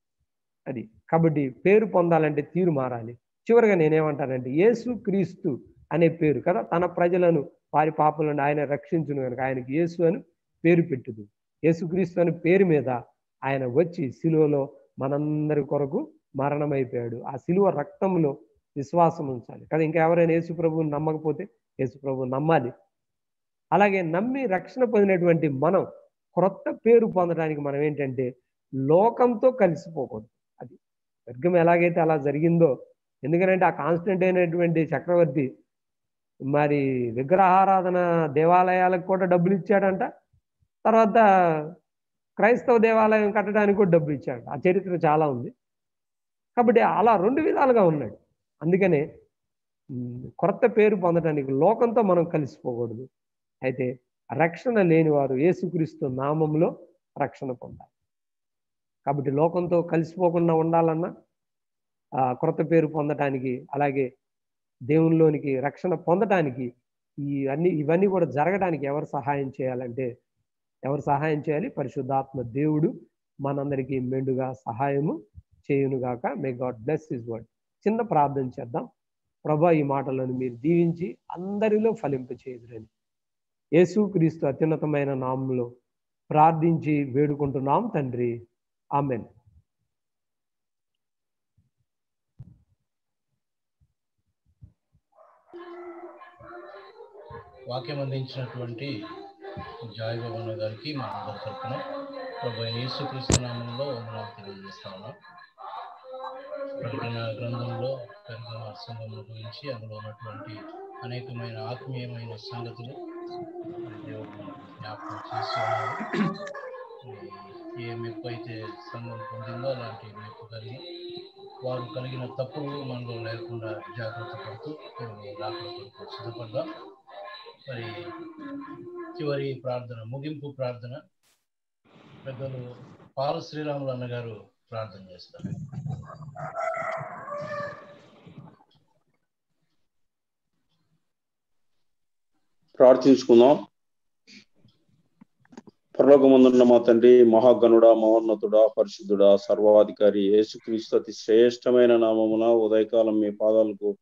అది కాబట్టి పేరు పొందాలంటే తీరు మారాలి చివరిగా నేనేమంటానంటే యేసు క్రీస్తు అనే పేరు కదా తన ప్రజలను వారి పాపలను ఆయన రక్షించును కనుక ఆయనకి యేసు అని పేరు పెట్టుదు యేసుక్రీస్తు అనే పేరు మీద ఆయన వచ్చి సిలువలో మనందరి కొరకు మరణమైపోయాడు ఆ సిలువ రక్తంలో విశ్వాసం ఉంచాలి కదా ఇంకా ఎవరైనా యేసు ప్రభువుని నమ్మకపోతే యేసు ప్రభువు నమ్మాలి అలాగే నమ్మి రక్షణ పొందినటువంటి మనం క్రొత్త పేరు పొందడానికి మనం ఏంటంటే లోకంతో కలిసిపోకూడదు అది వర్గం ఎలాగైతే అలా జరిగిందో ఎందుకంటే ఆ కాన్స్టెంట్ అయినటువంటి చక్రవర్తి మరి విగ్రహారాధన దేవాలయాలకు కూడా డబ్బులు ఇచ్చాడంట తర్వాత క్రైస్తవ దేవాలయం కట్టడానికి కూడా డబ్బులు ఇచ్చాడు ఆ చరిత్ర చాలా ఉంది కాబట్టి అలా రెండు విధాలుగా ఉన్నాడు అందుకనే కొత్త పేరు పొందడానికి లోకంతో మనం కలిసిపోకూడదు అయితే రక్షణ లేని వారు యేసుక్రీస్తు నామంలో రక్షణ పొందాలి కాబట్టి లోకంతో కలిసిపోకుండా ఉండాలన్నా క్రొత్త పేరు పొందటానికి అలాగే దేవునిలోనికి రక్షణ పొందటానికి ఈ అన్ని ఇవన్నీ కూడా జరగడానికి ఎవరు సహాయం చేయాలంటే ఎవరు సహాయం చేయాలి పరిశుద్ధాత్మ దేవుడు మనందరికీ మెండుగా సహాయము చేయునుగాక may God bless us word చిన్న ప్రార్థన చేద్దాం ప్రభా ఈ మాటలను మీరు దీవించి అందరిలో ఫలింప చేయదురని యేసు క్రీస్తు అత్యున్నతమైన నామంలో ప్రార్థించి వేడుకుంటున్నాం తండ్రి ఆమెన్ వాక్యం అందించినటువంటి జాయ్ బాబన్న గారికి మా అందరి తరఫున ప్రభు యేసుక్రీస్తు నామంలో వందనాలు తెలియజేస్తా ఉన్నాం ప్రకటన గ్రంథంలో పెరుగమ సంఘం గురించి అందులో ఉన్నటువంటి అనేకమైన ఆత్మీయమైన సంగతులు దేవుడు మనకు జ్ఞాపకం చేస్తూ ఉన్నారు ఏ మెప్పు అయితే సంఘం పొందిందో అలాంటి మెప్పు కలిగి వారు కలిగిన తప్పులు మనలో లేకుండా జాగ్రత్త పడుతూ రాకడ కొరకు సిద్ధపడ్డాం మరి చివరి ప్రార్థన ముగింపు ప్రార్థన పెద్దలు పాల శ్రీరాములు అన్నగారు ప్రార్థన చేస్తారు ప్రార్థించుకుందాం పరలోకమందున్న మా తండ్రి మహాగణుడా మహోన్నతుడా పరిశుద్ధుడా సర్వాధికారి యేసుక్రీస్తు అతి శ్రేష్టమైన నామమున ఉదయకాలం మీ పాదాలకు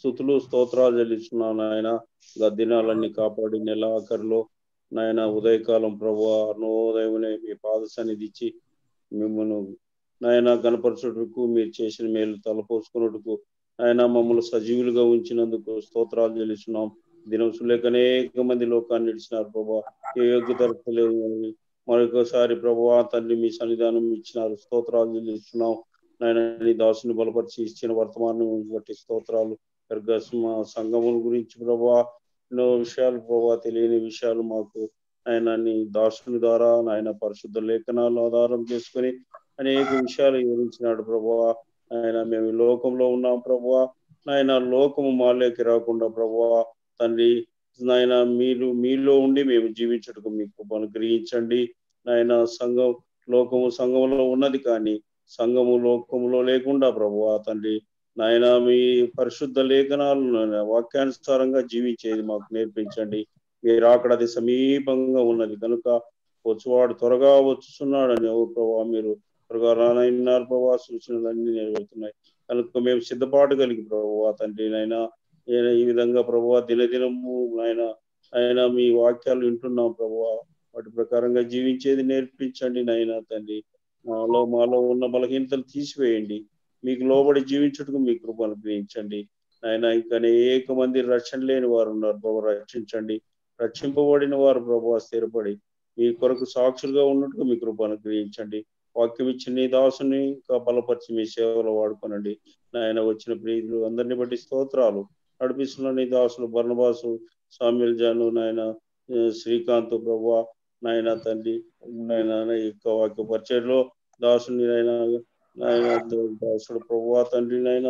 స్థుతులు స్తోత్రాలు చెల్లిస్తున్నాను నాయన గా దినాలన్నీ కాపాడి నెల ఆఖరిలో నాయన ఉదయకాలం ప్రభు నోదయమునే మీ పాద సన్నిధి ఇచ్చి మిమ్మల్ని నాయన గణపరచుటకు మీరు చేసిన మేలు తలపోసుకున్నట్టుకు ఆయన మమ్మల్ని సజీవులుగా ఉంచినందుకు స్తోత్రాలు చెల్లిస్తున్నాం దినం సులేక అనేక మంది లోకాన్ని ఇచ్చినారు ప్రభా ఏ యోగ్యత లేదు మరొకసారి ప్రభా తండ్రి మీ సన్నిధానం ఇచ్చినారు స్తోత్రాలు చెల్లిస్తున్నాం నాయన నీ దాసుని బలపరిచి ఇచ్చిన వర్తమానం బట్టి స్తోత్రాలు గర్గస్మ సంగముల గురించి ప్రభా ఎన్నో విషయాలు ప్రభా తెలియని విషయాలు మాకు ఆయన నీ దాసుని ద్వారా నాయన పరిశుద్ధ లేఖనాలు ఆధారం చేసుకొని అనేక విషయాలు వివరించినాడు ప్రభా ఆయన మేము ఈ లోకంలో ఉన్నాం ప్రభా నాయన లోకము మాలోకి రాకుండా ప్రభా తండ్రి నాయన మీరు మీలో ఉండి మేము జీవించటకు మీకు అనుగ్రహించండి నాయన సంఘం లోకము సంఘంలో ఉన్నది కానీ సంఘము లోకములో లేకుండా ప్రభు తండ్రి నాయన మీ పరిశుద్ధ లేఖనాలు నాయన వాక్యానుసారంగా జీవించేది మాకు నేర్పించండి మీరు అక్కడ అది సమీపంగా ఉన్నది కనుక వచ్చువాడు త్వరగా వచ్చుతున్నాడని ఓ ప్రభా మీరు త్వరగా రానన్నారు ప్రభా సూచనలన్నీ నెరవేరుతున్నాయి కనుక మేము సిద్ధపాటు కలిగి ప్రభు తండ్రి నాయన ఈ విధంగా ప్రభు దినదినము నాయన ఆయన మీ వాక్యాలు వింటున్నాం ప్రభు వాటి ప్రకారంగా జీవించేది నేర్పించండి నాయన తండ్రి మాలో మాలో ఉన్న బలహీనతలు తీసివేయండి మీకు లోబడి జీవించుటకు మీ కృప అనుగ్రహించండి ఆయన ఇంకా అనేక మంది రక్షణ లేని వారు ఉన్నారు ప్రభు రక్షించండి రక్షింపబడిన వారు ప్రభు స్థిరపడి మీ కొరకు సాక్షులుగా ఉన్నట్టుగా మీ కృప అనుగ్రహించండి వాక్యం ఇచ్చిన నీ దాసుని ఇంకా బలపరిచి మీ సేవలో వాడుకోనండి నాయన వచ్చిన ప్రియులు అందరిని బట్టి స్తోత్రాలు నడిపిస్తున్న నీ దాసులు బర్ణబాసు సామ్యుల్ జాను నాయన శ్రీకాంత్ ప్రభు నాయన తండ్రి నాయన ఈ యొక్క వాక్య పరిచయంలో దాసుని నాయన నాయన దాసుడు ప్రభు తండ్రి నాయన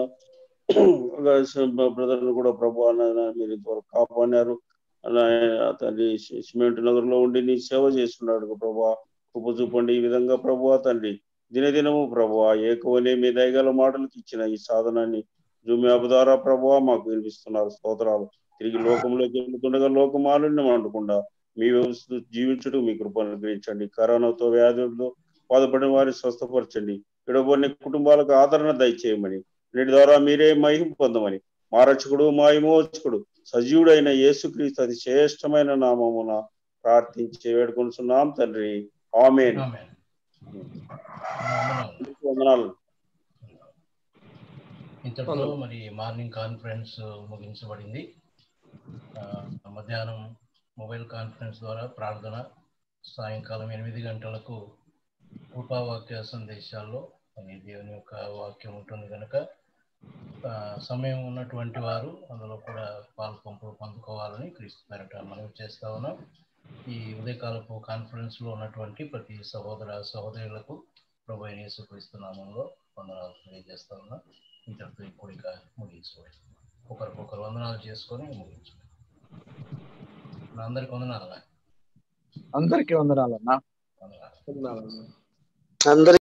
బ్రదర్లు కూడా ప్రభు నాయన మీరు ఇంతవరకు కాపాడారు నాయన తండ్రి సిమెంట్ నగర్ లో ఉండి నీ సేవ చేస్తున్నాడు ప్రభా కృప చూపండి ఈ విధంగా ప్రభు తండ్రి దినదినము ప్రభు ఏకవనే మీ దయగల మాటలకు ఇచ్చిన ఈ సాధనాన్ని జూమ్ యాప్ ద్వారా ప్రభు మాకు వినిపిస్తున్నారు స్తోత్రాలు తిరిగి లోకంలోకి వెళ్తుండగా లోకం ఆలుండం అనకుండా మీ వ్యవస్థ జీవించడం మీ కృప అనుగ్రహించండి కరోనాతో వ్యాధులతో బాధపడిన వారిని స్వస్థపరచండి విడబడిన కుటుంబాలకు ఆదరణ దయచేయమని వీటి ద్వారా మీరే మహిమ పొందమని మా రక్షకుడు మా విమోచకుడు సజీవుడైన యేసుక్రీస్తు అతి శ్రేష్టమైన నామమున ప్రార్థించి వేడుకొనుచున్నాం తండ్రి ఆమెన్ ఆమేన్. వందనాలు. వందనాలు ఇంతటితో మరి మార్నింగ్ కాన్ఫరెన్స్ ముగించబడింది ఆ, మధ్యాహ్నం మొబైల్ కాన్ఫరెన్స్ ద్వారా ప్రార్థన సాయంకాలం ఎనిమిది గంటలకు కృపావాక్య సందేశాల్లో మరి దేవుని యొక్క వాక్యం ఉంటుంది కనుక ఆ, సమయం ఉన్నటువంటి వారు అందులో కూడా పాల్పంపులు పొందుకోవాలని క్రీస్తు పేరట మనవి చేస్తా ఉన్నాం ఈ ఉదయకాలపు కాన్ఫరెన్స్ లో ఉన్నటువంటి ప్రతి సహోదర సహోదరులకు ప్రభు అయిన యేసుక్రీస్తు నామంలో వందనాలు తెలియజేస్తా ఉన్నా ఇంతటితో ఈ కూడిక ముగించబడి ఒకరికొకరు వందనాలు చేసుకొని ముగించు అందరికి వందనాలు అందరికీ వందనాలన్నా వందనాలు వందనాలు. అందరి